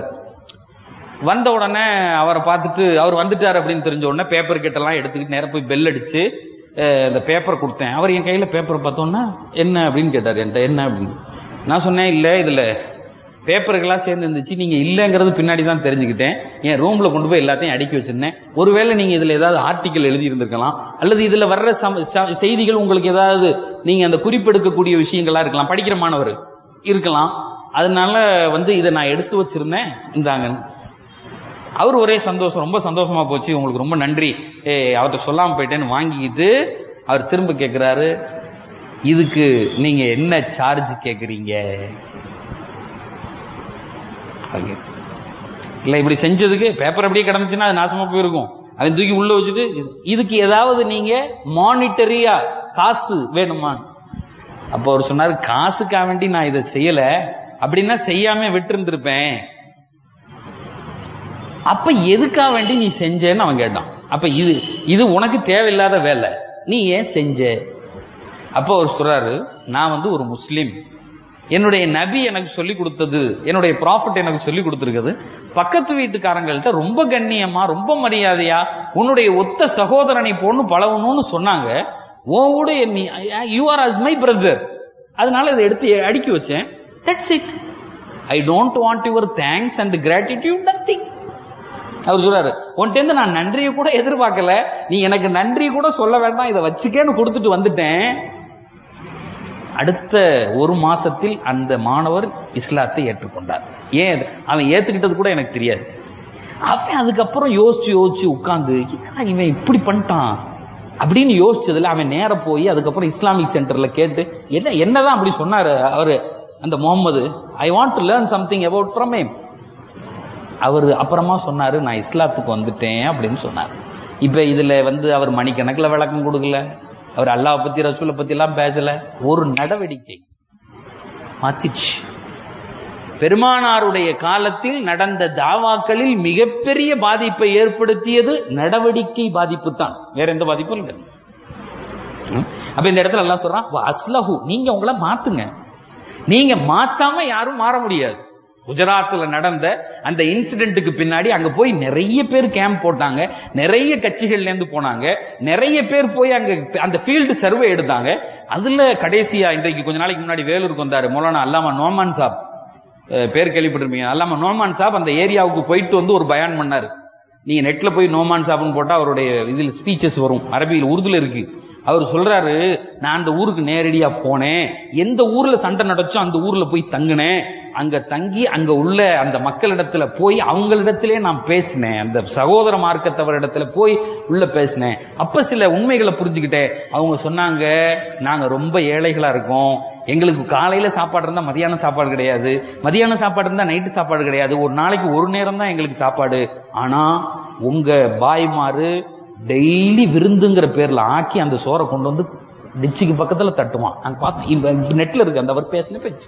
வந்த உடனே அவரை பார்த்துட்டு அவர் வந்துட்டார் அப்படின்னு தெரிஞ்ச உடனே பேப்பர் கிட்டலாம் எடுத்துக்கிட்டு நேரா போய் பெல் அடிச்சு அஹ், இந்த பேப்பர் கொடுத்தேன் அவர் என் கையில பேப்பரை பார்த்தோன்னா என்ன அப்படின்னு கேட்டார் என்கிட்ட என்ன அப்படின்னு நான் சொன்னேன் இல்ல இதுல பேப்பர்கள்லாம் சேர்ந்து இருந்துச்சு நீங்க இல்லைங்கிறது பின்னாடி தான் தெரிஞ்சுக்கிட்டேன் என் ரூம்ல கொண்டு போய் எல்லாத்தையும் அடுக்கி வச்சிருந்தேன் ஒருவேளை நீங்க இதுல ஏதாவது ஆர்டிக்கல் எழுதி இருந்திருக்கலாம் அல்லது இதுல வர்ற சம- ச- செய்திகள் உங்களுக்கு ஏதாவது நீங்க அந்த குறிப்பெடுக்கக்கூடிய விஷயங்களா இருக்கலாம் படிக்கிற மாணவர் இருக்கலாம் அதனால வந்து இதை நான் எடுத்து வச்சிருந்தேன் இந்தாங்க அவர் ஒரே சந்தோஷம் ரொம்ப சந்தோஷமா போச்சு உங்களுக்கு ரொம்ப நன்றி ஏ அவர்கிட்ட சொல்லாம போயிட்டேன்னு வாங்கிக்கிட்டு அவர் திரும்ப கேட்கிறாரு இதுக்கு நீங்க என்ன சார்ஜ் கேக்குறீங்க அப்படிங்க. இல்ல இப்படி செஞ்சதுக்கு பேப்பர் அப்படியே கிடந்துச்சுன்னா அது நாசமா போயிருக்கும் அவன் தூக்கி உள்ள வச்சுட்டு இது- இதுக்கு ஏதாவது நீங்க மானிட்டரியா காசு வேணுமா அப்போ அவர் சொன்னாரு காசுக்காக வேண்டி நான் இதை செய்யல அப்படின்னா செய்யாம விட்டு அப்ப எதுக்காக வேண்டி நீ செஞ்சேன்னு அவன் கேட்டான் அப்ப இது இது உனக்கு தேவையில்லாத வேலை நீ ஏன் செஞ்ச அப்போ அவர் சொல்றாரு நான் வந்து ஒரு முஸ்லீம் என்னுடைய நபி எனக்கு சொல்லி கொடுத்தது என்னுடைய ப்ராஃபிட் எனக்கு சொல்லி கொடுத்துருக்குது பக்கத்து வீட்டுக்காரங்கள்ட்ட ரொம்ப கண்ணியமா ரொம்ப மரியாதையா உன்னுடைய ஒத்த சகோதரனை போன்னு பழகணும்னு சொன்னாங்க உன் கூட you are as my brother அதனால இதை எடுத்து அடுக்கி வச்சேன் that's it I don't want your thanks and gratitude nothing அவர் சொல்றாரு உன்கிட்ட நான் நன்றியை கூட எதிர்பார்க்கல நீ எனக்கு நன்றி கூட சொல்ல வேண்டாம் இதை வச்சுக்கேன்னு கொடுத்துட்டு வந்துட்டேன் அடுத்த ஒரு மாசத்தில் அந்த மாணவர் இஸ்லாத்தை ஏற்றுக்கொண்டார் ஏன் அது? அவன் ஏத்துக்கிட்டது கூட எனக்கு தெரியாது அவன் அதுக்கப்புறம் யோசிச்சு யோசிச்சு உட்கார்ந்து "என்னடா இவன் இப்படி பண்ணிட்டான் அப்படின்னு யோசிச்சதுல அவன் நேர போய் அதுக்கப்புறம் இஸ்லாமிக் சென்டர்ல கேட்டு என்ன என்னதான் அப்படி சொன்னாரு அவரு அந்த Muhammad I want to learn something about from him அவர் அப்புறமா சொன்னாரு நான் இஸ்லாத்துக்கு வந்துட்டேன் அப்படின்னு சொன்னார் இப்ப இதுல வந்து அவர் மணிக்கணக்கில் விளக்கம் கொடுக்கல அவர் அல்லாஹ் பத்தி ரசூலை பத்தி எல்லாம் பேசல ஒரு நடவடிக்கை மாத்திச்சு பெருமானாருடைய காலத்தில் நடந்த தாவாக்களில் மிகப்பெரிய பாதிப்பை ஏற்படுத்தியது நடவடிக்கை பாதிப்பு தான் வேற எந்த பாதிப்பும் இல்லை ம். அப்ப இந்த இடத்துல எல்லாம் சொல்றான் "வ அஸ்லஹு நீங்க உங்களை மாத்துங்க நீங்க மாத்தாம யாரும் மாற முடியாது குஜராத்ல நடந்த அந்த இன்சிடென்ட்டுக்கு பின்னாடி அங்க போய் நிறைய பேர் கேம்ப் போட்டாங்க நிறைய கட்சிகள்ல இருந்து போனாங்க நிறைய பேர் போய் அங்க அந்த ஃபீல்டு சர்வே எடுத்தாங்க அதுல கடைசியா இன்றைக்கு கொஞ்ச நாளைக்கு முன்னாடி வேலூருக்கு வந்தாரு மௌலானா அல்லாமா நோமான் சாப் அஹ் பேர் கேள்விப்பட்டிருப்பீங்க அல்லாம நோமான் சாப் அந்த ஏரியாவுக்கு போயிட்டு வந்து ஒரு பயான் பண்ணாரு நீங்க நெட்ல போய் நோமான் சாப்னு போட்டா அவருடைய இதில் ஸ்பீச்சஸ் வரும் அரபியில் உருதுல இருக்கு அவர் சொல்றாரு நான் அந்த ஊருக்கு நேரடியா போனேன் எந்த ஊர்ல சண்டை நடச்சோ அந்த ஊர்ல போய் தங்கினேன் அங்க தங்கி அங்க உள்ள அந்த மக்களிடத்துல போய் அவங்களிடத்திலே நான் பேசினேன் அந்த சகோதர மார்க்கத்தவரிடத்துல போய் உள்ள பேசினேன் அப்ப சில உண்மைகளை புரிஞ்சுக்கிட்டேன் அவங்க சொன்னாங்க நாங்க ரொம்ப ஏழைகளா இருக்கோம் எங்களுக்கு காலையில சாப்பாடு இருந்தா மதியான சாப்பாடு கிடையாது மதியான சாப்பாடு இருந்தா நைட்டு சாப்பாடு கிடையாது ஒரு நாளைக்கு ஒரு நேரம் தான் எங்களுக்கு சாப்பாடு ஆனா உங்க பாய்மாரு டெய்லி விருந்துங்கிற பேர்ல ஆக்கி அந்த சோறை கொண்டு வந்து டிச்சுக்கு பக்கத்துல தட்டுவான் நாங்க பார்த்தோம் நெட்ல இருக்கு அந்த அவர் பேசின பேச்சு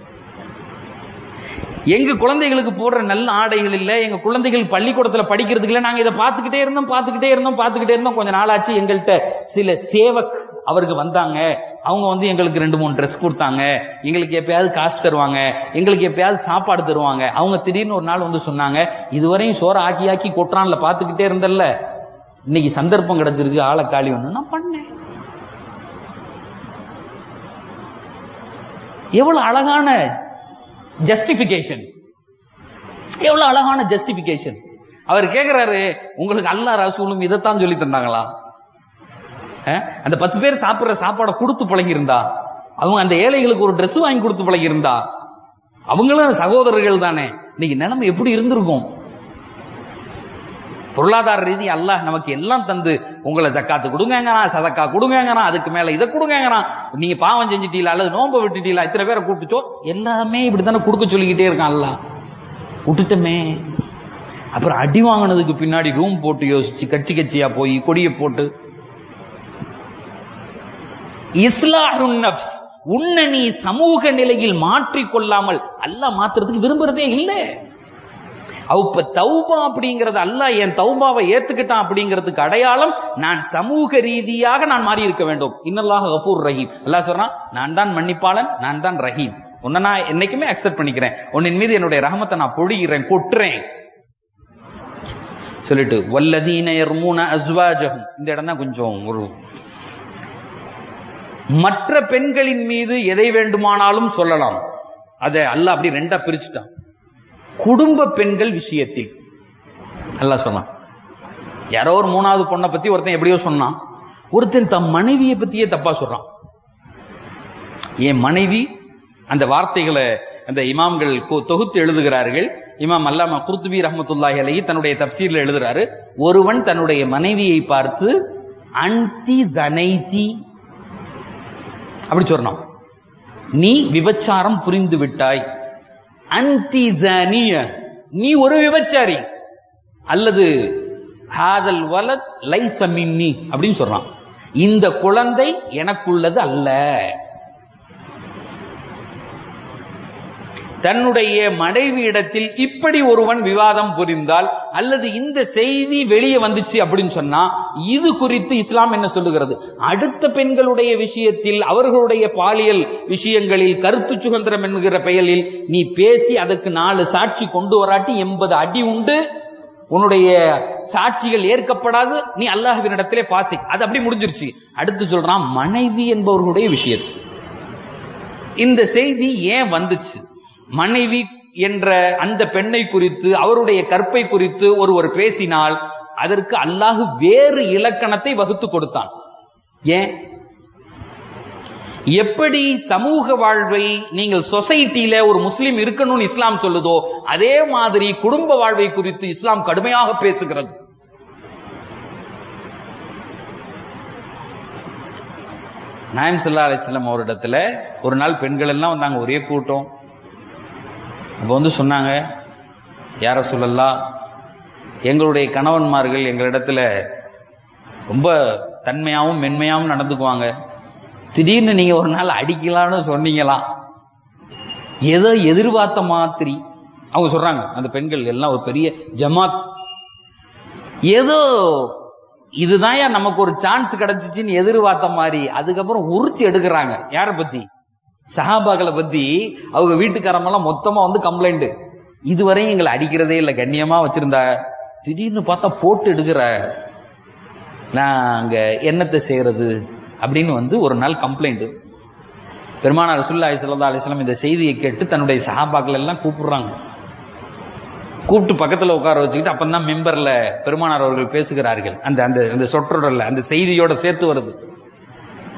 எங்க குழந்தைகளுக்கு போடுற நல்ல ஆடைகள் இல்ல எங்க குழந்தைகள் பள்ளிக்கூடத்துல படிக்கிறதுக்கு இல்ல நாங்க இதை பார்த்துக்கிட்டே இருந்தோம் பார்த்துக்கிட்டே இருந்தோம் பார்த்துக்கிட்டே இருந்தோம் கொஞ்ச நாள் ஆச்சு எங்கள்கிட்ட சில சேவக் அவருக்கு வந்தாங்க அவங்க வந்து எங்களுக்கு ரெண்டு மூணு ட்ரெஸ் கொடுத்தாங்க எங்களுக்கு எப்பயாவது காசு தருவாங்க எங்களுக்கு எப்பயாவது சாப்பாடு தருவாங்க அவங்க திடீர்னு ஒரு நாள் வந்து சொன்னாங்க இதுவரையும் சோற ஆக்கி ஆக்கி கொட்டுறான்ல பார்த்துக்கிட்டே இருந்தல்ல இன்னைக்கு சந்தர்ப்பம் கிடைச்சிருக்கு ஆளை காலி ஒண்ணு நான் பண்ணேன் எவ்வளவு அழகான ஜஸ்டிபிகேஷன் எவ்வளவு அழகான ஜஸ்டிபிகேஷன் அவர் கேக்குறாரு உங்களுக்கு அல்லா ரசூலும் இதைத்தான் சொல்லி தந்தாங்களா அஹ்? அந்த பத்து பேர் சாப்பிடுற சாப்பாடை கொடுத்து பழகியிருந்தா அவங்க அந்த ஏழைகளுக்கு ஒரு Dress வாங்கி கொடுத்து பழகியிருந்தா அவங்களும் சகோதரர்கள் தானே இன்னைக்கு நிலைமை எப்படி இருந்திருக்கும் பொருளாதார ரீதி அல்லாஹ் நமக்கு எல்லாம் தந்து உங்களை ஜக்காத்து கொடுங்கங்கிறான் சதக்கா கொடுங்கங்கிறான் அதுக்கு மேல இதை கொடுங்கங்கிறான் நீங்க பாவம் செஞ்சிட்டீங்களா அல்லது நோம்ப விட்டுட்டீங்களா இத்தனை பேரை கூப்பிட்டுச்சோ எல்லாமே இப்படித்தானே கொடுக்க சொல்லிக்கிட்டே இருக்கான் அல்லாஹ் விட்டுட்டமே அப்புறம் அடி வாங்கினதுக்கு பின்னாடி ரூம் போட்டு யோசிச்சு கட்சி கட்சியா போய் கொடியை போட்டு இஸ்லாஹுன் நப்ஸ் உன்னை நீ சமூக நிலையில் மாற்றிக் கொள்ளாமல் அல்லாஹ் மாத்துறதுக்கு விரும்புறதே இல்லை அப்ப தௌபா அப்படிங்கறது அல்லாஹ் என் தௌபாவை ஏத்துக்கிட்டான் அப்படிங்கிறதுக்கு அடையாளம் நான் சமூக ரீதியாக நான் மாறி இருக்க வேண்டும் இன்னல்லாக கபூர் ரஹீம் அல்லாஹ் சொல்றான் நான் தான் மன்னிப்பாளன் நான் தான் ரஹீம் உன்னை நான் என்னைக்குமே அக்செப்ட் பண்ணிக்கிறேன் உன்னின் மீது என்னுடைய ரஹமத்தை நான் பொழிகிறேன் கொட்டுறேன் சொல்லிட்டு வல்லதீன யர்மூன அஸ்வாஜஹும் இந்த இடம் தான் கொஞ்சம் ஒரு மற்ற பெண்களின் மீது எதை வேண்டுமானாலும் சொல்லலாம் அதை அல்லாஹ் அப்படி ரெண்டா பிரிச்சுட்டான் குடும்ப பெண்கள் விஷயத்தில் அல்லாஹ் சொன்னான் யாரோ ஒரு மூணாவது பொண்ணை பத்தி ஒருத்தன் எப்படியோ சொன்னான் ஒருத்தன் தன் மனைவியை பத்தியே தப்பா சொல்றான் என் மனைவி அந்த வார்த்தைகளை அந்த இமாம்கள் கொ- தொகுத்து எழுதுகிறார்கள் இமாம் அல்லாம குர்துபி ரஹமத்துல்லாஹி அலைஹி தன்னுடைய தப்சீர்ல எழுதுறாரு ஒருவன் தன்னுடைய மனைவியை பார்த்து அன்தி ஜனைதி அப்படி சொன்னான் நீ விபச்சாரம் புரிந்து விட்டாய் அன்தி ஜானிய நீ ஒரு விபச்சாரி அல்லது ஹாதல் வலத் லைச மின்னி அப்படின்னு சொல்றான் இந்த குழந்தை எனக்குள்ளது அல்ல தன்னுடைய மனைவியிடத்தில் இப்படி ஒருவன் விவாதம் புரிந்தால் அல்லது இந்த செய்தி வெளியே வந்துச்சு அப்படின்னு சொன்னா இது குறித்து இஸ்லாம் என்ன சொல்லுகிறது அடுத்த பெண்களுடைய விஷயத்தில் அவர்களுடைய பாலியல் விஷயங்களில் கருத்து சுதந்திரம் என்கிற பெயரில் நீ பேசி அதற்கு நாலு சாட்சி கொண்டு வராட்டி எண்பது அடி உண்டு உன்னுடைய சாட்சிகள் ஏற்கப்படாது நீ அல்லாஹ்வினிடத்திலே பாசி அது அப்படி முடிஞ்சிருச்சு அடுத்து சொல்றான் மனைவி என்பவர்களுடைய விஷயம் இந்த செய்தி ஏன் வந்துச்சு மனைவி என்ற அந்த பெண்ணை குறித்து அவருடைய கற்பை குறித்து ஒருவர் பேசினால் அதற்கு அல்லாஹ் வேறு இலக்கணத்தை வகுத்து கொடுத்தான் ஏன் எப்படி சமூக வாழ்வை நீங்கள் சொசைட்டில ஒரு முஸ்லிம் இருக்கணும்னு இஸ்லாம் சொல்லுதோ அதே மாதிரி குடும்ப வாழ்வை குறித்து இஸ்லாம் கடுமையாக பேசுகிறது நாயம் சல்லா அலிஸ்லாம் அவரிடத்துல ஒரு நாள் பெண்கள் எல்லாம் வந்தாங்க ஒரே கூட்டம் அப்போ வந்து சொன்னாங்க யார சொல்லலாம் எங்களுடைய கணவன்மார்கள் எங்களிடத்துல ரொம்ப தன்மையாகவும் மென்மையாகவும் நடந்துக்குவாங்க திடீர்னு நீங்க ஒரு நாள் அடிக்கலாம்னு சொன்னீங்களாம் ஏதோ எதிர்பார்த்த மாதிரி அவங்க சொல்றாங்க அந்த பெண்கள் எல்லாம் ஒரு பெரிய ஜமாத் ஏதோ இதுதான் நமக்கு ஒரு சான்ஸ் கிடைச்சிச்சுன்னு எதிர்பார்த்த மாதிரி அதுக்கப்புறம் உறுத்தி எடுக்கிறாங்க யார பத்தி சஹாபாக்களை பத்தி அவங்க வீட்டுக்காரமெல்லாம் மொத்தமா வந்து கம்ப்ளைண்ட் இதுவரையும் எங்களை அடிக்கிறதே இல்லை கண்ணியமா வச்சிருந்தா திடீர்னு பார்த்தா போட்டு எடுக்கிற நாங்க என்னத்தை செய்யறது அப்படின்னு வந்து ஒரு நாள் கம்ப்ளைண்ட் பெருமானார் ரசூலுல்லாஹி ஸல்லல்லாஹு அலைஹி வஸல்லம் இந்த செய்தியை கேட்டு தன்னுடைய சஹாபாக்கள் எல்லாம் கூப்பிடுறாங்க கூப்பிட்டு பக்கத்துல உட்கார வச்சுக்கிட்டு அப்பதான் மெம்பர்ல பெருமானார் அவர்கள் பேசுகிறார்கள் அந்த அந்த அந்த சொற்றொடர்ல அந்த செய்தியோட சேர்த்து வருது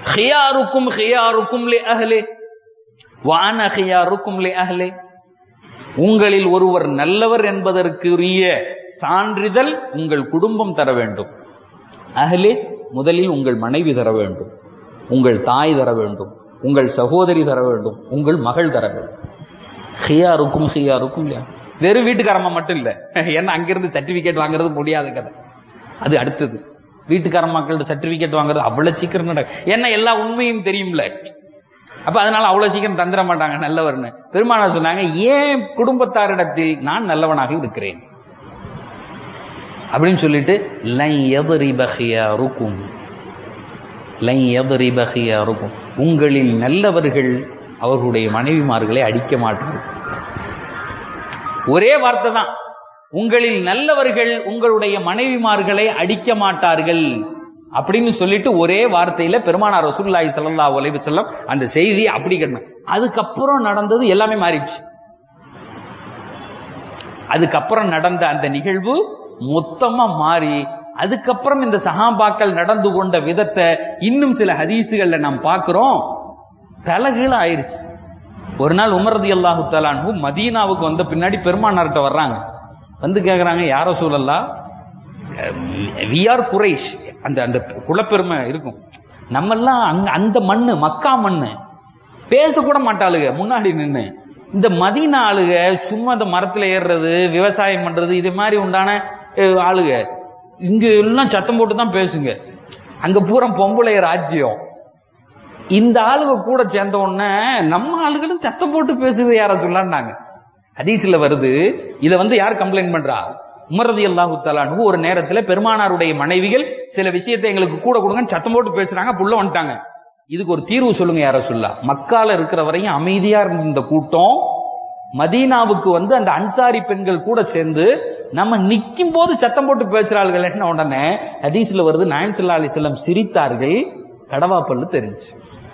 ஹியாருக்கும் ஹியாருக்கும் லி அஹ்லே வான ஹியாருக்கும் லி அஹ்லே உங்களில் ஒருவர் நல்லவர் என்பதற்குரிய சான்றிதழ் உங்கள் குடும்பம் தர வேண்டும் அஹ்லே முதலில் உங்கள் மனைவி தர வேண்டும் உங்கள் தாய் தர வேண்டும் உங்கள் சகோதரி தர வேண்டும் உங்கள் மகள் தர வேண்டும் ஹியாருக்கும் ஹியாருக்கும் இல்லையா வெறும் வீட்டுக்காரம்மா மட்டும் இல்ல ஏன்னா அங்கிருந்து சர்டிபிகேட் வாங்குறது முடியாத கதை அது அடுத்தது வீட்டுக்காரம்மாக்கள்ட்ட சர்டிபிகேட் வாங்குறது அவ்வளவு சீக்கிரம் நடக்கும் ஏன்னா எல்லா உண்மையும் தெரியும்ல அப்ப அதனால அவ்வளவு சீக்கிரம் தந்துட மாட்டாங்க நல்லவர்னு பெருமானார் சொன்னாங்க ஏன் குடும்பத்தாரிடத்தில் நான் நல்லவனாக இருக்கிறேன் அப்படின்னு சொல்லிட்டு லை எவரிபகியாருக்கும் லை எவரிபகியாருக்கும் உங்களில் நல்லவர்கள் அவர்களுடைய மனைவிமார்களை அடிக்க மாட்டார்கள் ஒரே வார்த்தை தான் உங்களில் நல்லவர்கள் உங்களுடைய மனைவிமார்களை அடிக்க மாட்டார்கள் அப்படின்னு சொல்லிட்டு ஒரே வார்த்தையில பெருமானார் ரசூலுல்லாஹி ஸல்லல்லாஹு அலைஹி வஸல்லம் அந்த செய்தியை அப்படி கட்டணும் அதுக்கப்புறம் நடந்தது எல்லாமே மாறிடுச்சு அதுக்கப்புறம் நடந்த அந்த நிகழ்வு மொத்தமா மாறி அதுக்கப்புறம் இந்த சஹாபாக்கள் நடந்து கொண்ட விதத்தை இன்னும் சில ஹதீசுகள்ல நாம் பார்க்கிறோம் தலைகீழ ஆயிருச்சு ஒரு நாள் உமரதி அல்லாஹு தலான்ஹு மதீனாவுக்கு வந்த பின்னாடி பெருமானார்கிட்ட வர்றாங்க வந்து கேக்குறாங்க யார சூழல்லா வி ஆர் குறைஷ் அந்த அந்த குலப்பெருமை இருக்கும் நம்மெல்லாம் அங்க அந்த மண்ணு மக்கா மண்ணு பேசக்கூட மாட்டாளுங்க முன்னாடி நின்று இந்த மதீனா ஆளுக சும்மா இந்த மரத்துல ஏறுறது விவசாயம் பண்றது இது மாதிரி உண்டான அஹ், ஆளுக இங்க எல்லாம் சத்தம் போட்டு தான் பேசுங்க அங்க பூரா பொம்பளைய ராஜ்யம் இந்த ஆளுக கூட சேர்ந்த உடனே நம்ம ஆளுகளும் சத்தம் போட்டு பேசுது யார சொல்லான்னாங்க ஹதீஸ்ல வருது இத வந்து யார் கம்ப்ளைண்ட் பண்றா உமரதி அல்லாஹு தலானு ஒரு நேரத்துல பெருமானாருடைய மனைவிகள் சில விஷயத்தை எங்களுக்கு கூட கொடுங்கன்னு சத்தம் போட்டு பேசுறாங்க புள்ள வந்துட்டாங்க இதுக்கு ஒரு தீர்வு சொல்லுங்க யார சொல்லா மக்கால இருக்கிற வரையும் அமைதியா இருந்த இந்த கூட்டம் மதீனாவுக்கு வந்து அந்த அன்சாரி பெண்கள் கூட சேர்ந்து நம்ம நிக்கும் போது சத்தம் போட்டு பேசுறார்கள் என்ன உடனே ஹதீஸ்ல வருது நாயம் சொல்லா அலிஸ்லாம் சிரித்தார்கள் கடவா பல்லு தெரிஞ்சு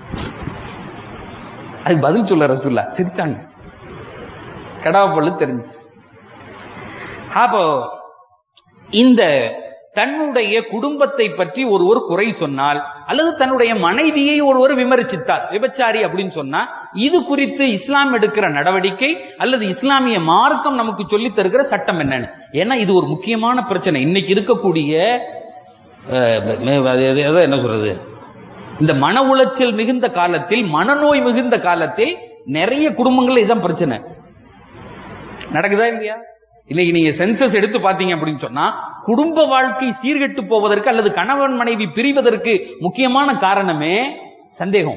அது பதில் சொல்ல ரசூல்லா சிரிச்சாங்க கடவா பல்லு தெரிஞ்சு அப்போ இந்த தன்னுடைய குடும்பத்தை பற்றி ஒருவர் குறை சொன்னால் அல்லது தன்னுடைய மனைவியை ஒருவர் விமர்சித்தார் விபச்சாரி அப்படின்னு சொன்னா இது குறித்து இஸ்லாம் எடுக்கிற நடவடிக்கை அல்லது இஸ்லாமிய மார்க்கம் நமக்கு சொல்லித் தருகிற சட்டம் என்னன்னு ஏன்னா இது ஒரு முக்கியமான பிரச்சனை இன்னைக்கு இருக்கக்கூடிய அஹ், அது- அது- அது என்ன சொல்றது இந்த மன உளைச்சல் மிகுந்த காலத்தில் மனநோய் மிகுந்த காலத்தில் நிறைய குடும்பங்கள் இதான் பிரச்சனை நடக்குதா இல்லையா இன்னைக்கு நீங்க சென்சஸ் எடுத்து பாத்தீங்க அப்படின்னு சொன்னா குடும்ப வாழ்க்கை சீர்கெட்டு போவதற்கு அல்லது கணவன் மனைவி பிரிவதற்கு முக்கியமான காரணமே சந்தேகம்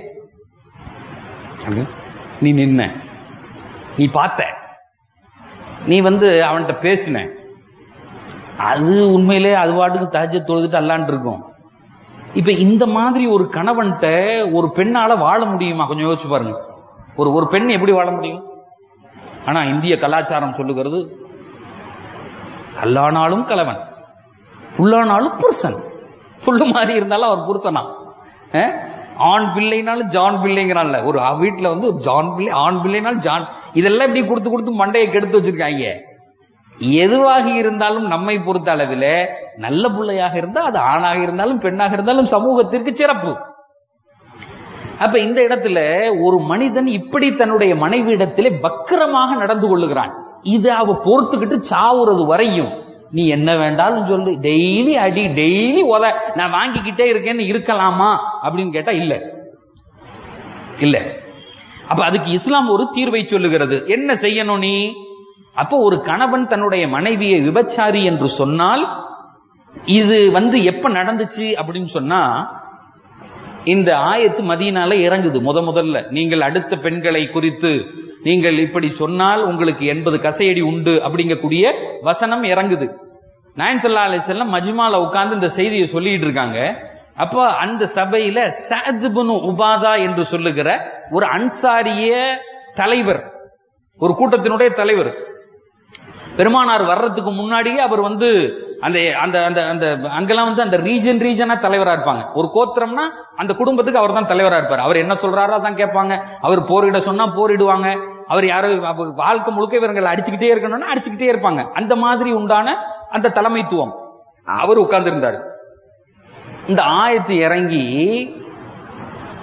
நீ நின்ன நீ பார்த்த நீ வந்து அவன்கிட்ட பேசின அது உண்மையிலே அது பாட்டுக்கு தஹஜ தொழுதுட்டு அல்லான்ட்டு இருக்கும் இப்ப இந்த மாதிரி ஒரு கணவன்கிட்ட ஒரு பெண்ணால வாழ முடியுமா கொஞ்சம் யோசிச்சு பாருங்க ஒரு ஒரு பெண் எப்படி வாழ முடியும் ஆனா இந்திய கலாச்சாரம் சொல்லுகிறது கல்லானாலும் கலவன் புல்லானாலும் புருஷன் புல்லு மாதிரி இருந்தாலும் அவர் புருஷனா அஹ்? ஆண் பிள்ளைனாலும் ஜான் பிள்ளைங்கிறான்ல ஒரு வீட்டுல வந்து ஒரு ஜான் பிள்ளை ஆண் பிள்ளைனாலும் ஜான் இதெல்லாம் இப்படி கொடுத்து கொடுத்து மண்டையை கெடுத்து வச்சிருக்காங்க எதுவாக இருந்தாலும் நம்மை பொறுத்த அளவில் நல்ல பிள்ளையாக இருந்தால் அது ஆணாக இருந்தாலும் பெண்ணாக இருந்தாலும் சமூகத்திற்கு சிறப்பு அப்ப இந்த இடத்துல ஒரு மனிதன் இப்படி தன்னுடைய மனைவியிடத்திலே வக்கிரமாக நடந்து கொள்ளுகிறான் இது அவ பொறுத்துக்கிட்டு சாவுறது வரையும் நீ என்ன வேண்டாலும் சொல்லு டெய்லி அடி டெய்லி உத நான் வாங்கிக்கிட்டே இருக்கேன்னு இருக்கலாமா அப்படின்னு கேட்டா இல்ல இல்ல அப்ப அதுக்கு இஸ்லாம் ஒரு தீர்வை சொல்லுகிறது என்ன செய்யணும் நீ அப்போ ஒரு கணவன் தன்னுடைய மனைவியை விபச்சாரி என்று சொன்னால் இது வந்து எப்ப நடந்துச்சு அப்படின்னு சொன்னா இந்த ஆயத்து மதியனால இறங்குது முத முதல்ல நீங்கள் அடுத்த பெண்களை குறித்து நீங்கள் இப்படி சொன்னால் உங்களுக்கு எண்பது கசையடி உண்டு அப்படிங்கக்கூடிய வசனம் இறங்குது நாயன் சல்லா அலிசல்லம் மஜ்மால உட்கார்ந்து இந்த செய்தியை சொல்லிட்டு இருக்காங்க அப்போ அந்த சபையில சாத்புனு உபாதா என்று சொல்லுகிற ஒரு அன்சாரிய தலைவர் ஒரு கூட்டத்தினுடைய தலைவர் பெருமானார் வர்றதுக்கு முன்னாடியே அவர் வந்து அந்த அந்த அந்த அந்த அங்கெல்லாம் வந்து அந்த ரீஜன் ரீஜனா தலைவரா இருப்பாங்க ஒரு கோத்திரம்னா அந்த குடும்பத்துக்கு அவர் தான் தலைவரா இருப்பார் அவர் என்ன சொல்றாரோ அதான் கேட்பாங்க அவர் போரிட சொன்னா போரிடுவாங்க அவர் யாரோ அவர் வாழ்க்கை முழுக்க இவங்களை அடிச்சுக்கிட்டே இருக்கணும்னா அடிச்சுக்கிட்டே இருப்பாங்க அந்த மாதிரி உண்டான அந்த தலைமைத்துவம் அவர் உட்கார்ந்து இருந்தாரு இந்த ஆயத்து இறங்கி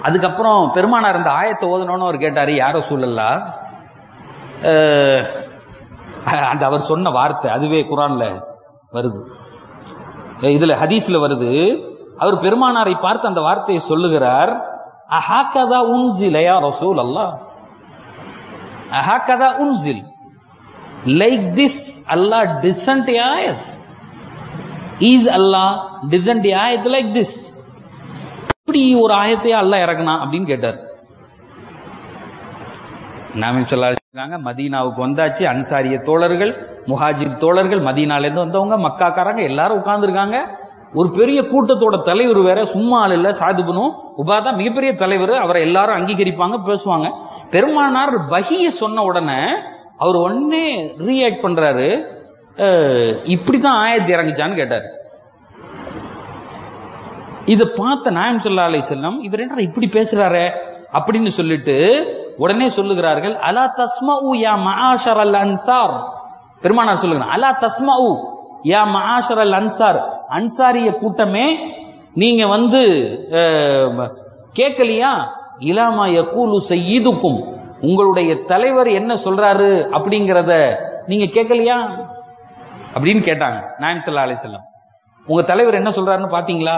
அதுக்கப்புறம் பெருமானார் இந்த ஆயத்தை ஓதணும்னு அவர் கேட்டாரு யாரோ சூழல்லா அந்த அவர் சொன்ன வார்த்தை அதுவே குரான்ல வருது இதுல ஹதீஸ்ல வருது அவர் பெருமானாரை பார்த்து அந்த வார்த்தையை சொல்லுகிறார் அஹாக்கதா உன்சில் யா ரசூல் அல்லா அஹாக்கதா உன்சில் லைக் திஸ் அல்லாஹ் டிசன்ட் ஆயத் இஸ் அல்லாஹ் டிசன்ட் ஆயத் லைக் திஸ் இப்படி ஒரு ஆயத்தையா அல்லாஹ் இறக்குனா அப்படின்னு கேட்டார் நாம சொல்லாங்க மதீனாவுக்கு வந்தாச்சு அன்சாரிய தோழர்கள் முஹாஜிர் தோழர்கள் மதீனாலேருந்து வந்தவங்க மக்காக்காரங்க எல்லாரும் உட்கார்ந்துருக்காங்க ஒரு பெரிய கூட்டத்தோட தலைவர் வேற சும்மா ஆள் இல்ல சாதுபனும் உபாதா மிகப்பெரிய தலைவர் அவரை எல்லாரும் அங்கீகரிப்பாங்க பேசுவாங்க பெருமானார் பகிய சொன்ன உடனே அவர் ஒன்னே ரீஆக்ட் பண்றாரு இப்படிதான் ஆயத்து இறங்குச்சான்னு கேட்டார் இதை பார்த்த நாயம் சொல்லா அலை செல்லம் இவர் என்ன இப்படி பேசுறாரு அப்படின்னு சொல்லிட்டு உடனே சொல்லுகிறார்கள் அலா தஸ்மஉ யா மஆஷர் அல் அன்சார் பெருமானார் சொல்லுகிறார் அலா தஸ்மஉ யா மஆஷர் அல் அன்சார் அன்சாரிய கூட்டமே நீங்க வந்து கேட்கலையா இலாமா யகூலு செய்யுதுக்கும் உங்களுடைய தலைவர் என்ன சொல்றாரு அப்படிங்கிறத நீங்க கேட்கலையா அப்படின்னு கேட்டாங்க நாயம் சல்லா அலி செல்லம் உங்க தலைவர் என்ன சொல்றாருன்னு பாத்தீங்களா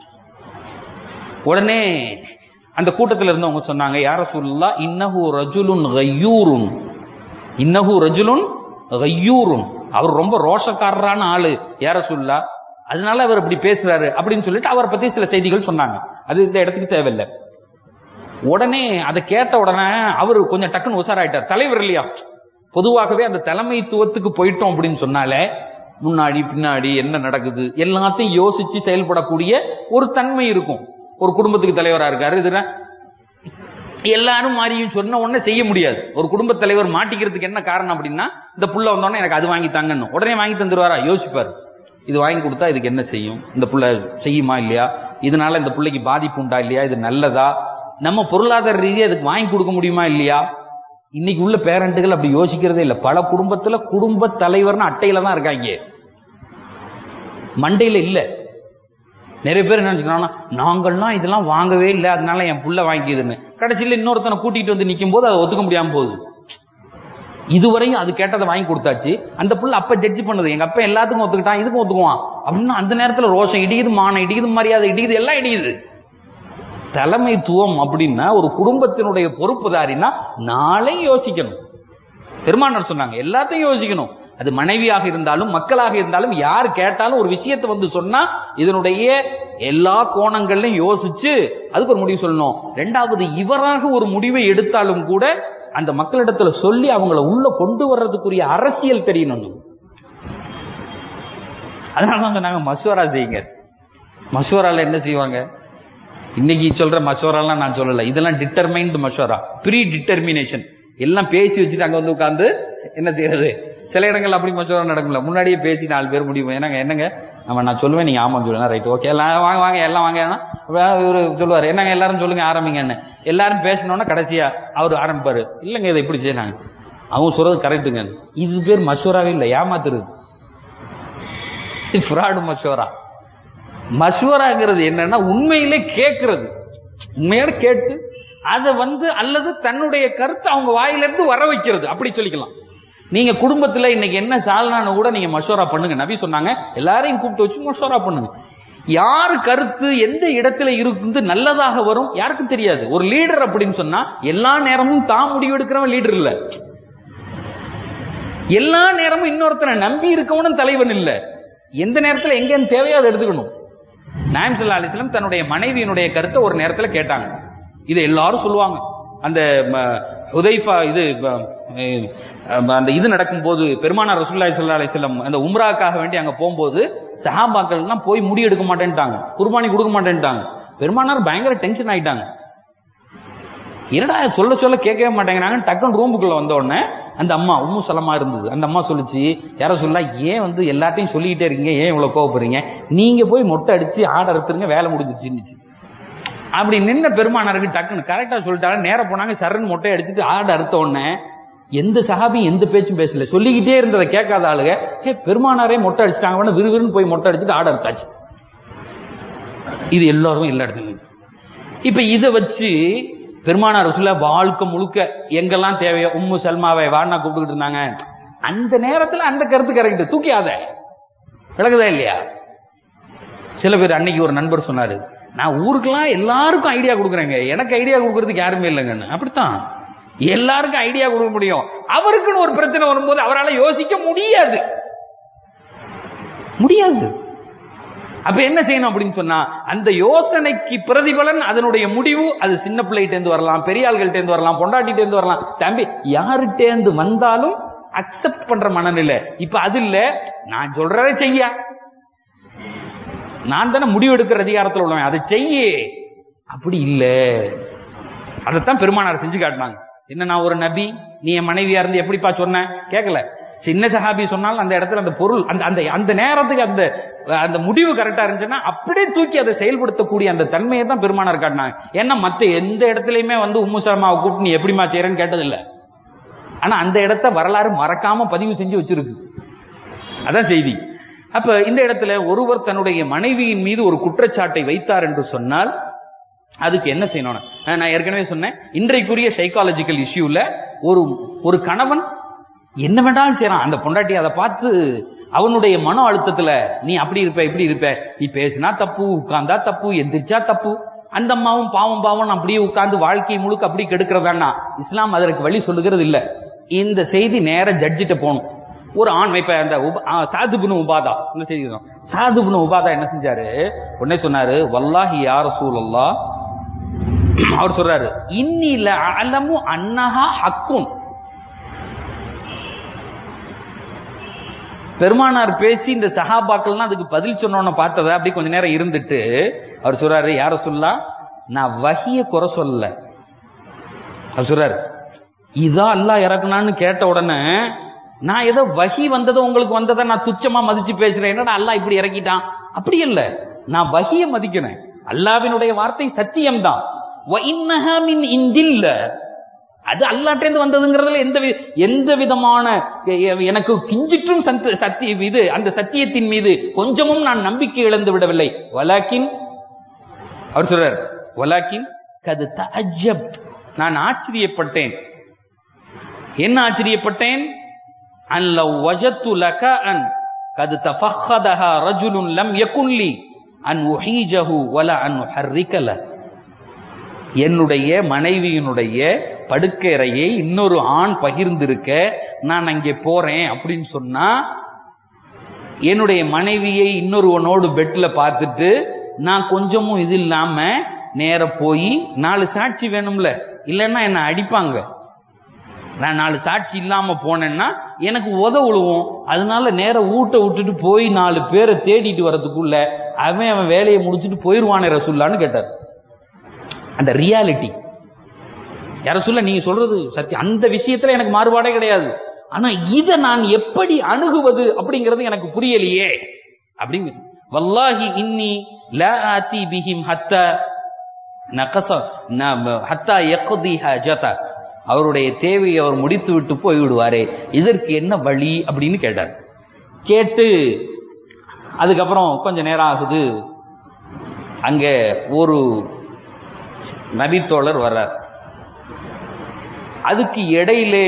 உடனே அந்த கூட்டத்தில் இருந்தவங்க சொன்னாங்க யார சொல்லா இன்னஹு ரஜுலுன் கையூருன் இன்னஹு ரஜுலுன் கையூருன் அவர் ரொம்ப ரோஷக்காரரான ஆளு யார சொல்லா அதனால அவர் இப்படி பேசுறாரு அப்படின்னு சொல்லிட்டு அவரை பத்தி சில செய்திகள் சொன்னாங்க அது இந்த இடத்துக்கு தேவையில்லை உடனே அதை கேட்ட உடனே அவர் கொஞ்சம் டக்குன்னு உசாராயிட்டார் தலைவர் இல்லையா பொதுவாகவே அந்த தலைமைத்துவத்துக்கு போயிட்டோம் அப்படின்னு சொன்னாலே முன்னாடி பின்னாடி என்ன நடக்குது எல்லாத்தையும் யோசிச்சு செயல்படக்கூடிய ஒரு தன்மை இருக்கும் ஒரு குடும்பத்துக்கு தலைவரா இருக்காரு இதுல எல்லாரும் மாறியும் சொன்ன உடனே செய்ய முடியாது ஒரு குடும்ப தலைவர் மாட்டிக்கிறதுக்கு என்ன காரணம் அப்படின்னா இந்த புள்ள வந்தோடனே எனக்கு அது வாங்கி தாங்கன்னு உடனே வாங்கி தந்துருவாரா யோசிப்பார் இது வாங்கி கொடுத்தா இதுக்கு என்ன செய்யும் இந்த புள்ள செய்யுமா இல்லையா இதனால இந்த பிள்ளைக்கு பாதிப்பு உண்டா இல்லையா இது நல்லதா நம்ம பொருளாதார ரீதியாக இதுக்கு வாங்கி கொடுக்க முடியுமா இல்லையா இன்னைக்கு உள்ள பேரண்ட்டுகள் அப்படி யோசிக்கிறதே இல்லை பல குடும்பத்துல குடும்ப தலைவர்னு அட்டையில தான் இருக்காங்க மண்டையில இல்லை நிறைய பேர் என்ன நினைச்சுக்கிறாங்கன்னா நாங்கள்லாம் இதெல்லாம் வாங்கவே இல்லை அதனால என் புள்ள வாங்கிக்குதுன்னு கடைசியில் இன்னொருத்தனை கூட்டிட்டு வந்து நிற்கும் போது அதை ஒத்துக்க முடியாம போகுது இதுவரையும் அது கேட்டதை வாங்கி கொடுத்தாச்சு அந்த புள்ள அப்ப ஜட்ஜ் பண்ணுது எங்க அப்பா எல்லாத்துக்கும் ஒத்துக்கிட்டான் இதுக்கும் ஒத்துக்குவான் அப்படின்னு அந்த நேரத்தில் ரோஷம் இடிக்குது மானம் இடிக்குது மரியாதை இடிக்குது எல்லாம் இடிக்குது தலைமைத்துவம் அப்படின்னா ஒரு குடும்பத்தினுடைய பொறுப்புதாரின்னா நாளை யோசிக்கணும் பெருமானார் சொன்னாங்க எல்லாத்தையும் யோசிக்கணும் அது மனைவியாக இருந்தாலும் மக்களாக இருந்தாலும் யார் கேட்டாலும் ஒரு விஷயத்தை வந்து சொன்னா இதனுடைய எல்லா கோணங்கள்லையும் யோசிச்சு அதுக்கு ஒரு முடிவு சொல்லணும் ரெண்டாவது இவராக ஒரு முடிவை எடுத்தாலும் கூட அந்த மக்களிடத்துல சொல்லி அவங்கள உள்ள கொண்டு வர்றதுக்குரிய அரசியல் தெரியணும் அதனால சொன்னாங்க மசோரா செய்யுங்க மசோரால என்ன செய்வாங்க இன்னைக்கு சொல்ற மசோராலாம் நான் சொல்லல இதெல்லாம் டிட்டர்மைன்டு மசோரா ப்ரீ டிட்டர்மினேஷன் எல்லாம் பேசி வச்சுட்டு அங்க வந்து உட்காந்து என்ன செய்யறது சில இடங்கள் அப்படி மசோரா நடக்கும்ல முன்னாடியே பேசி நாலு பேர் முடிவு என்னங்க என்னங்க ஆமா நான் சொல்லுவேன் நீங்க ஆமாம் சொல்லுங்க ரைட் ஓகே எல்லாம் வாங்க வாங்க எல்லாம் வாங்க இவரு சொல்லுவாரு என்னங்க எல்லாரும் சொல்லுங்க ஆரம்பிங்கன்னு எல்லாரும் பேசணும்னா கடைசியா அவர் ஆரம்பிப்பாரு இல்லைங்க இதை இப்படி செய்யறாங்க அவங்க சொல்றது கரெக்டுங்க இது பேர் மசோராவே இல்லை ஏமாத்துறது ஃப்ராடு மசோரா மசோராங்கிறது என்னன்னா உண்மையிலே கேட்கறது உண்மையோட கேட்டு அதை வந்து அல்லது தன்னுடைய கருத்தை அவங்க வாயிலிருந்து வர வைக்கிறது அப்படி சொல்லிக்கலாம் நீங்க குடும்பத்துல இன்னைக்கு என்ன சாலனான்னு கூட நீங்க மசோரா பண்ணுங்க நபி சொன்னாங்க எல்லாரையும் கூப்பிட்டு வச்சு மசோரா பண்ணுங்க யாரு கருத்து எந்த இடத்துல இருந்து நல்லதாக வரும் யாருக்கும் தெரியாது ஒரு லீடர் அப்படின்னு சொன்னா எல்லா நேரமும் தான் முடிவு எடுக்கிறவன் லீடர் இல்ல எல்லா நேரமும் இன்னொருத்தனை நம்பி இருக்கவனும் தலைவன் இல்ல எந்த நேரத்துல எங்க தேவையோ அதை எடுத்துக்கணும் நாயம் சல்லா அலிஸ்லாம் தன்னுடைய மனைவியினுடைய கருத்தை ஒரு நேரத்துல கேட்டாங்க இதை எல்லாரும் சொல்லுவாங்க அந்த உதைஃபா இது அந்த இது நடக்கும்போது பெருமானார் ரசூல்லாய் சல்லா அலிஸ்லாம் அந்த உம்ராக்காக வேண்டி அங்க போகும்போது சஹாபாக்கள்லாம் போய் முடி எடுக்க மாட்டேன்ட்டாங்க குர்பானி கொடுக்க மாட்டேன்ட்டாங்க பெருமானார் பயங்கர டென்ஷன் ஆயிட்டாங்க என்னடா சொல்ல சொல்ல கேட்கவே மாட்டேங்கிறாங்க டக்குன்னு ரூமுக்குள்ள வந்த உடனே அந்த அம்மா உம்மு சலமா இருந்தது அந்த அம்மா சொல்லிச்சு யாரோ சொல்ல ஏன் வந்து எல்லாத்தையும் சொல்லிக்கிட்டே இருக்கீங்க ஏன் இவ்வளவு கோவப்படுறீங்க நீங்க போய் மொட்டை அடிச்சு ஆடை அறுத்துருங்க வேலை முடிஞ்சிச்சு அப்படி நின்ன பெருமானாருக்கு டக்குன்னு கரெக்டா சொல்லிட்டாங்க நேரம் போனாங்க சரன்னு மொட்டை அடிச்சுட்டு ஆடை அறுத்த உடனே எந்த சகாபியும் எந்த பேச்சும் பேசல சொல்லிக்கிட்டே இருந்ததை கேட்காத ஆளுங்க ஏ பெருமானாரே மொட்டை அடிச்சிட்டாங்க விறுவிறுன்னு போய் மொட்டை அடிச்சுட்டு ஆடை அறுத்தாச்சு இது எல்லாரும் எல்லா இடத்துலையும் இப்ப இத வச்சு பெருமானார் ரசூலுல்லா வாழ்க்கை முழுக்க எங்கெல்லாம் தேவையோ உம்மு சல்மாவை வாண்ணா கூப்பிட்டுக்கிட்டு இருந்தாங்க அந்த நேரத்துல அந்த கருத்து கரெக்ட் தூக்கியாத விளக்குதா இல்லையா சில பேர் அன்னைக்கு ஒரு நண்பர் சொன்னாரு நான் ஊருக்கெல்லாம் எல்லாருக்கும் ஐடியா கொடுக்குறேங்க எனக்கு ஐடியா கொடுக்கறதுக்கு யாருமே இல்லைங்கன்னு அப்படித்தான் எல்லாருக்கும் ஐடியா கொடுக்க முடியும் அவருக்குன்னு ஒரு பிரச்சனை வரும்போது அவரால யோசிக்க முடியாது முடியாது அப்ப என்ன செய்யணும் அப்படின்னு சொன்னா அந்த யோசனைக்கு பிரதிபலன் அதனுடைய முடிவு அது சின்ன பிள்ளைகிட்ட இருந்து வரலாம் பெரிய ஆள்கள்ட்ட இருந்து வரலாம் பொண்டாட்டிட்ட இருந்து வரலாம் தம்பி யாருகிட்ட இருந்து வந்தாலும் அக்செப்ட் பண்ற மனநிலை இப்ப அது இல்ல நான் சொல்றதை செய்ய நான் தானே முடிவு எடுக்கிற அதிகாரத்தில் உள்ளவன் அதை செய்ய அப்படி இல்ல அதைத்தான் பெருமானார் செஞ்சு காட்டினாங்க என்ன நான் ஒரு நபி நீ என் மனைவியா இருந்து எப்படிப்பா சொன்ன கேட்கல சின்ன சஹாபி சொன்னாலும் அந்த இடத்துல அந்த பொருள் அந்த அந்த அந்த நேரத்துக்கு அந்த அந்த முடிவு கரெக்டா இருந்துச்சுன்னா அப்படியே தூக்கி அதை செயல்படுத்தக்கூடிய அந்த தன்மையை தான் பெருமானார் காட்டினாங்க ஏன்னா மத்த எந்த இடத்துலயுமே வந்து உம்மு சர்மாவை கூப்பிட்டு நீ எப்படிமா செய்யறேன்னு கேட்டதில்ல ஆனா அந்த இடத்த வரலாறு மறக்காம பதிவு செஞ்சு வச்சிருக்கு அதான் செய்தி அப்ப இந்த இடத்துல ஒருவர் தன்னுடைய மனைவியின் மீது ஒரு குற்றச்சாட்டை வைத்தார் என்று சொன்னால் அதுக்கு என்ன செய்யணும் நான் ஏற்கனவே சொன்னேன் இன்றைக்குரிய சைக்காலஜிக்கல் இஷ்யூல ஒரு ஒரு கணவன் என்ன வேண்டாலும் செய்யறான் அந்த பொண்டாட்டி அதை பார்த்து அவனுடைய மன அழுத்தத்துல நீ அப்படி இருப்ப இப்படி இருப்ப நீ பேசினா தப்பு உட்கார்ந்தா தப்பு எந்திரிச்சா தப்பு அந்த அம்மாவும் பாவம் பாவம் அப்படியே உட்கார்ந்து வாழ்க்கை முழுக்க அப்படி கெடுக்கிறதான்னா இஸ்லாம் அதற்கு வழி சொல்லுகிறது இல்ல இந்த செய்தி நேர ஜட்ஜிட்ட போகணும் ஒரு ஆண் இப்ப அந்த சாதுபுனு உபாதா என்ன செய்தி சாதுபுனு உபாதா என்ன செஞ்சாரு உடனே சொன்னாரு வல்லாஹி யார் சூழல்லா அவர் சொல்றாரு இன்னில அலமு அன்னஹா ஹக்குன் பெருமானார் பேசி இந்த சஹாபாக்கள்லாம் அதுக்கு பதில் சொன்னோன்னு பார்த்தத அப்படி கொஞ்ச நேரம் இருந்துட்டு அவர் சொல்றாரு யார சொல்லா நான் வகிய குறை சொல்லல அவர் சொல்றாரு இதான் அல்லா இறக்குனான்னு கேட்ட உடனே நான் ஏதோ வகி வந்ததை உங்களுக்கு வந்ததை நான் துச்சமா மதிச்சு பேசுறேன் என்னடா அல்லா இப்படி இறக்கிட்டான் அப்படி இல்ல நான் வகிய மதிக்கிறேன் அல்லாவினுடைய வார்த்தை சத்தியம்தான் இந்தில்ல அது அல்லாட்டேந்து வந்ததுங்கிறதுல எந்த எந்த விதமான எனக்கு கிஞ்சிற்றும் சத்திய இது அந்த சத்தியத்தின் மீது கொஞ்சமும் நான் நம்பிக்கை இழந்து விடவில்லை வலாக்கின் அவர் சொல்றார் வலாக்கின் கது தஅஜப் நான் ஆச்சரியப்பட்டேன் என்ன ஆச்சரியப்பட்டேன் அன் லவ் வஜத்து லக அன் கது தஃபஹதஹா ரஜுலுன் லம் யகுன் லி அன் உஹீஜஹு வல அன் உஹர்ரிகல என்னுடைய மனைவியினுடைய படுக்கறையை இன்னொரு ஆண் பகிர்ந்திருக்க நான் அங்கே போறேன் அப்படின்னு சொன்னா என்னுடைய மனைவியை இன்னொருவனோடு பெட்ல பார்த்துட்டு நான் கொஞ்சமும் இது இல்லாம நேர போய் நாலு சாட்சி வேணும்ல இல்லைன்னா என்ன அடிப்பாங்க நான் நாலு சாட்சி இல்லாம போனேன்னா எனக்கு உத விழுவோம் அதனால நேர ஊட்ட விட்டுட்டு போய் நாலு பேரை தேடிட்டு வரதுக்குள்ள அவன் அவன் வேலையை முடிச்சுட்டு போயிருவானே ரசுல்லான்னு கேட்டார் அந்த ரியாலிட்டி யார சொல்ல நீங்க சொல்றது சத்தியம் அந்த விஷயத்துல எனக்கு மாறுபாடே கிடையாது ஆனா இதை நான் எப்படி அணுகுவது அப்படிங்கிறது எனக்கு புரியலையே அப்படிங்க வல்லாஹி இன்னி லா ஆதி பிஹிம் ஹத்த நகச ஹத்தா யக்தி ஹஜத அவருடைய தேவையை அவர் முடித்து விட்டு போய் விடுவாரே இதற்கு என்ன வழி அப்படின்னு கேட்டார் கேட்டு அதுக்கப்புறம் கொஞ்ச நேரம் ஆகுது அங்க ஒரு நபித்தோழர் வர்றார் அதுக்கு இடையிலே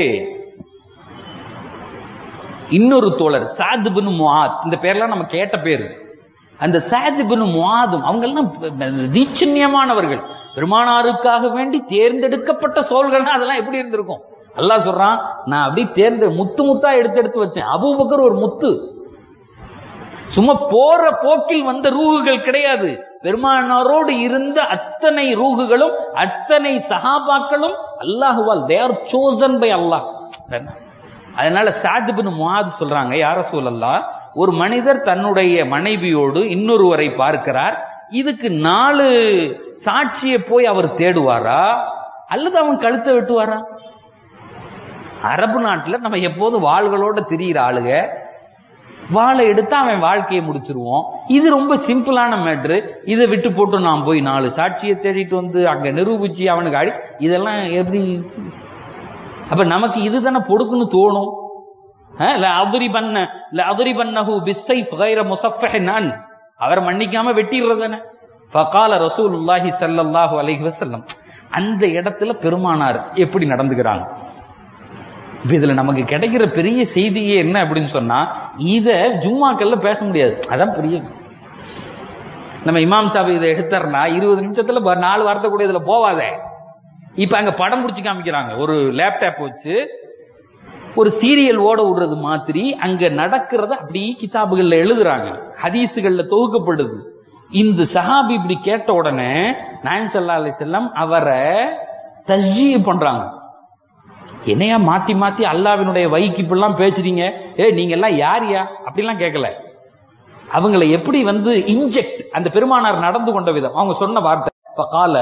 இன்னொரு தோழர் சாத் பின் முஆத் இந்த பேர்லாம் நம்ம கேட்ட பேர் அந்த சாத் பின் முஆதும் அவங்க எல்லாம் தீட்சண்யமானவர்கள் பெருமானாருக்காக வேண்டி தேர்ந்தெடுக்கப்பட்ட சோல்கள் அதெல்லாம் எப்படி இருந்திருக்கும் அல்லாஹ் சொல்றான் நான் அப்படி தேர்ந்து முத்து முத்தா எடுத்து எடுத்து வச்சேன் அபூபக்கர் ஒரு முத்து சும்மா போற போக்கில் வந்த ரூகுகள் கிடையாது பெருமானாரோடு இருந்த அத்தனை ரூகுகளும் அத்தனை சஹாபாக்களும் அல்லாஹுவால் they are chosen by Allah அதனால சாதிபின் முவாது சொல்றாங்க யார சொல்லல்லா ஒரு மனிதர் தன்னுடைய மனைவியோடு இன்னொருவரை பார்க்கிறார் இதுக்கு நாலு சாட்சியை போய் அவர் தேடுவாரா அல்லது அவன் கழுத்தை வெட்டுவாரா அரபு நாட்டில் நம்ம எப்போதும் வாள்களோட திரியிற ஆளுக வாழை எடுத்து அவன் வாழ்க்கையை முடிச்சிருவோம் இது ரொம்ப சிம்பிளான மேட்ரு இதை விட்டு போட்டு நான் போய் நாலு சாட்சியை தேடிட்டு வந்து அங்க நிரூபிச்சு அவனுக்கு அடி இதெல்லாம் எப்படி அப்ப நமக்கு இதுதானே பொடுக்குன்னு தோணும் அதிரி பண்ண அதிரி பண்ணஹு பிஸ்ஸை பகைர முசஃபஹ் நான் அவர் மன்னிக்காம வெட்டிடுறதானே ஃபகால ரசூலுல்லாஹி ஸல்லல்லாஹு அலைஹி வஸல்லம் அந்த இடத்துல பெருமானார் எப்படி நடந்துக்கிறாங்க இப்ப இதுல நமக்கு கிடைக்கிற பெரிய செய்தியே என்ன அப்படின்னு சொன்னா இத ஜும்மாக்கள்ல பேச முடியாது அதான் பெரிய நம்ம இமாம் சாபி இதை எடுத்தாருன்னா இருபது நிமிஷத்துல ப- நாலு வார்த்தை கூட இதுல போவாதே இப்ப அங்க படம் பிடிச்சி காமிக்கிறாங்க ஒரு லேப்டாப் வச்சு ஒரு சீரியல் ஓட விடுறது மாதிரி அங்க நடக்கிறத அப்படியே கிதாபுகள்ல எழுதுறாங்க ஹதீஸுகள்ல தொகுக்கப்படுது இந்த சஹாபி இப்படி கேட்ட உடனே நாயன் சல்லா அலி செல்லம் அவரை தஸ்ஜீ பண்றாங்க என்னையா மாத்தி மாத்தி அல்லாவினுடைய வைக்கு இப்படிலாம் பேசுறீங்க ஏ நீங்க எல்லாம் யாரியா அப்படிலாம் கேட்கல அவங்களை எப்படி வந்து இன்ஜெக்ட் அந்த பெருமானார் நடந்து கொண்ட விதம் அவங்க சொன்ன வார்த்தை فقال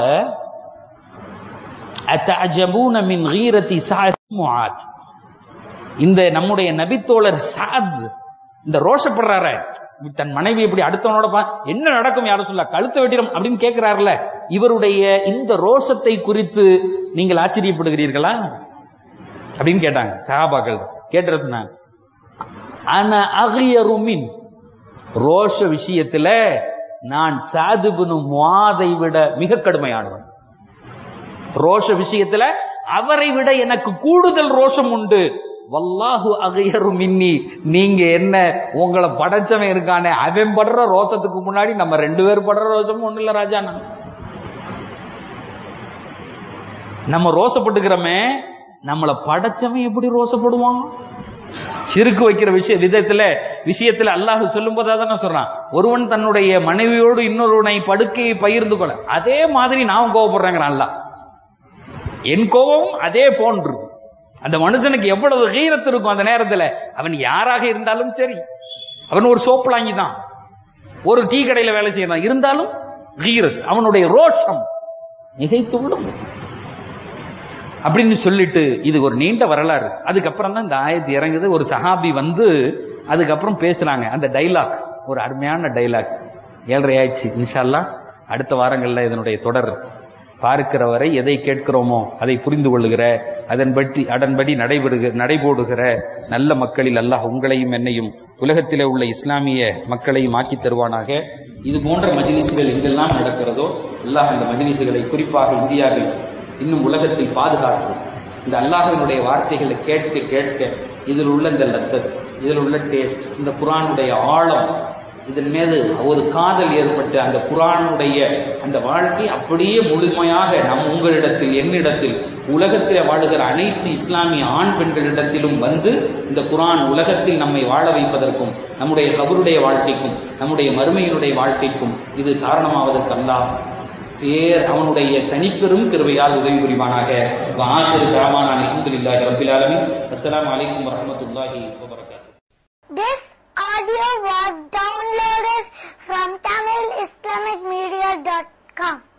أتعجبون من غيرة سعد معاذ இந்த நம்முடைய நபித்தோழர் சாத் இந்த ரோஷப்படுறாரு தன் மனைவி இப்படி அடுத்தவனோட பா- என்ன நடக்கும் யாரும் சொல்ல கழுத்தை வெட்டிடும் அப்படின்னு கேட்கிறாருல இவருடைய இந்த ரோஷத்தை குறித்து நீங்கள் ஆச்சரியப்படுகிறீர்களா அப்படின்னு கேட்டாங்க சஹாபாக்கள் கேட்டு சொன்னாங்க ஆனா அகியரு மின் ரோஷ விஷயத்துல நான் சாதுபுனு முவாதை விட மிக கடுமையானவன் ரோஷ விஷயத்துல அவரை விட எனக்கு கூடுதல் ரோஷம் உண்டு வல்லாஹு அகையரு மின்னி நீங்க என்ன உங்களை படைச்சவன் இருக்கானே அவன் படுற ரோஷத்துக்கு முன்னாடி நம்ம ரெண்டு பேர் படுற ரோஷமும் ஒண்ணு இல்ல ராஜா நான் நம்ம ரோசப்பட்டுக்கிறோமே நம்மளை படைச்சவன் எப்படி ரோசப்படுவான் சிறுக்கு வைக்கிற விஷய விதத்துல விஷயத்துல அல்லாஹ் சொல்லும் போதா தானே சொல்றான் ஒருவன் தன்னுடைய மனைவியோடு இன்னொருவனை படுக்கையை பகிர்ந்து கொள்ள அதே மாதிரி நான் கோவப்படுறேங்கிறான் அல்லாஹ் என் கோபமும் அதே போன்று அந்த மனுஷனுக்கு எவ்வளவு கீரத்து இருக்கும் அந்த நேரத்துல அவன் யாராக இருந்தாலும் சரி அவன் ஒரு சோப்பலாங்கி தான் ஒரு டீ கடையில வேலை செய்யறான் இருந்தாலும் கீரத் அவனுடைய ரோஷம் மிகைத்து விடும் அப்படின்னு சொல்லிட்டு இது ஒரு நீண்ட வரலாறு அதுக்கப்புறம் தான் இந்த ஆயத்து இறங்குது ஒரு சஹாபி வந்து அதுக்கப்புறம் பேசுறாங்க அந்த டைலாக் ஒரு அருமையான டைலாக் ஏழரை ஆயிடுச்சு இன்ஷால்லா அடுத்த வாரங்கள்ல இதனுடைய தொடர் பார்க்கிற வரை எதை கேட்கிறோமோ அதை புரிந்து கொள்ளுகிற அதன்படி அதன்படி நடைபெறுக நடைபோடுகிற நல்ல மக்களில் அல்லாஹ் உங்களையும் என்னையும் உலகத்திலே உள்ள இஸ்லாமிய மக்களையும் ஆக்கி தருவானாக இது போன்ற மஜ்லிஸ்கள் எங்கெல்லாம் நடக்கிறதோ அல்லாஹ் அந்த மஜ்லிஸ்களை குறிப்பாக இந்தியாவில் இன்னும் உலகத்தில் பாதுகாத்து இந்த அல்லாஹினுடைய வார்த்தைகளை கேட்க கேட்க இதில் உள்ள இந்த லத்தத் இதில் உள்ள டேஸ்ட் இந்த குரானுடைய ஆழம் இதன் மீது ஒரு காதல் ஏற்பட்டு அந்த குரானுடைய அந்த வாழ்க்கை அப்படியே முழுமையாக நம் உங்களிடத்தில் என்னிடத்தில் உலகத்தில் வாழுகிற அனைத்து இஸ்லாமிய ஆண் பெண்களிடத்திலும் வந்து இந்த குரான் உலகத்தில் நம்மை வாழ வைப்பதற்கும் நம்முடைய கபருடைய வாழ்க்கைக்கும் நம்முடைய மறுமையினுடைய வாழ்க்கைக்கும் இது காரணமாவதற்கு அல்லாஹ் பேர் அவனுடைய தனிப்பெரும் கிருபையால் உதவி புரிவானாக ஆசிரியர் கிராமான அலமதுல்லாஹி ரபில் ஆலமின் அஸ்ஸலாமு அலைக்கும் வரஹ்மத்துல்லாஹி வபரகாத்துஹு This audio was downloaded from TamilIslamicMedia.com.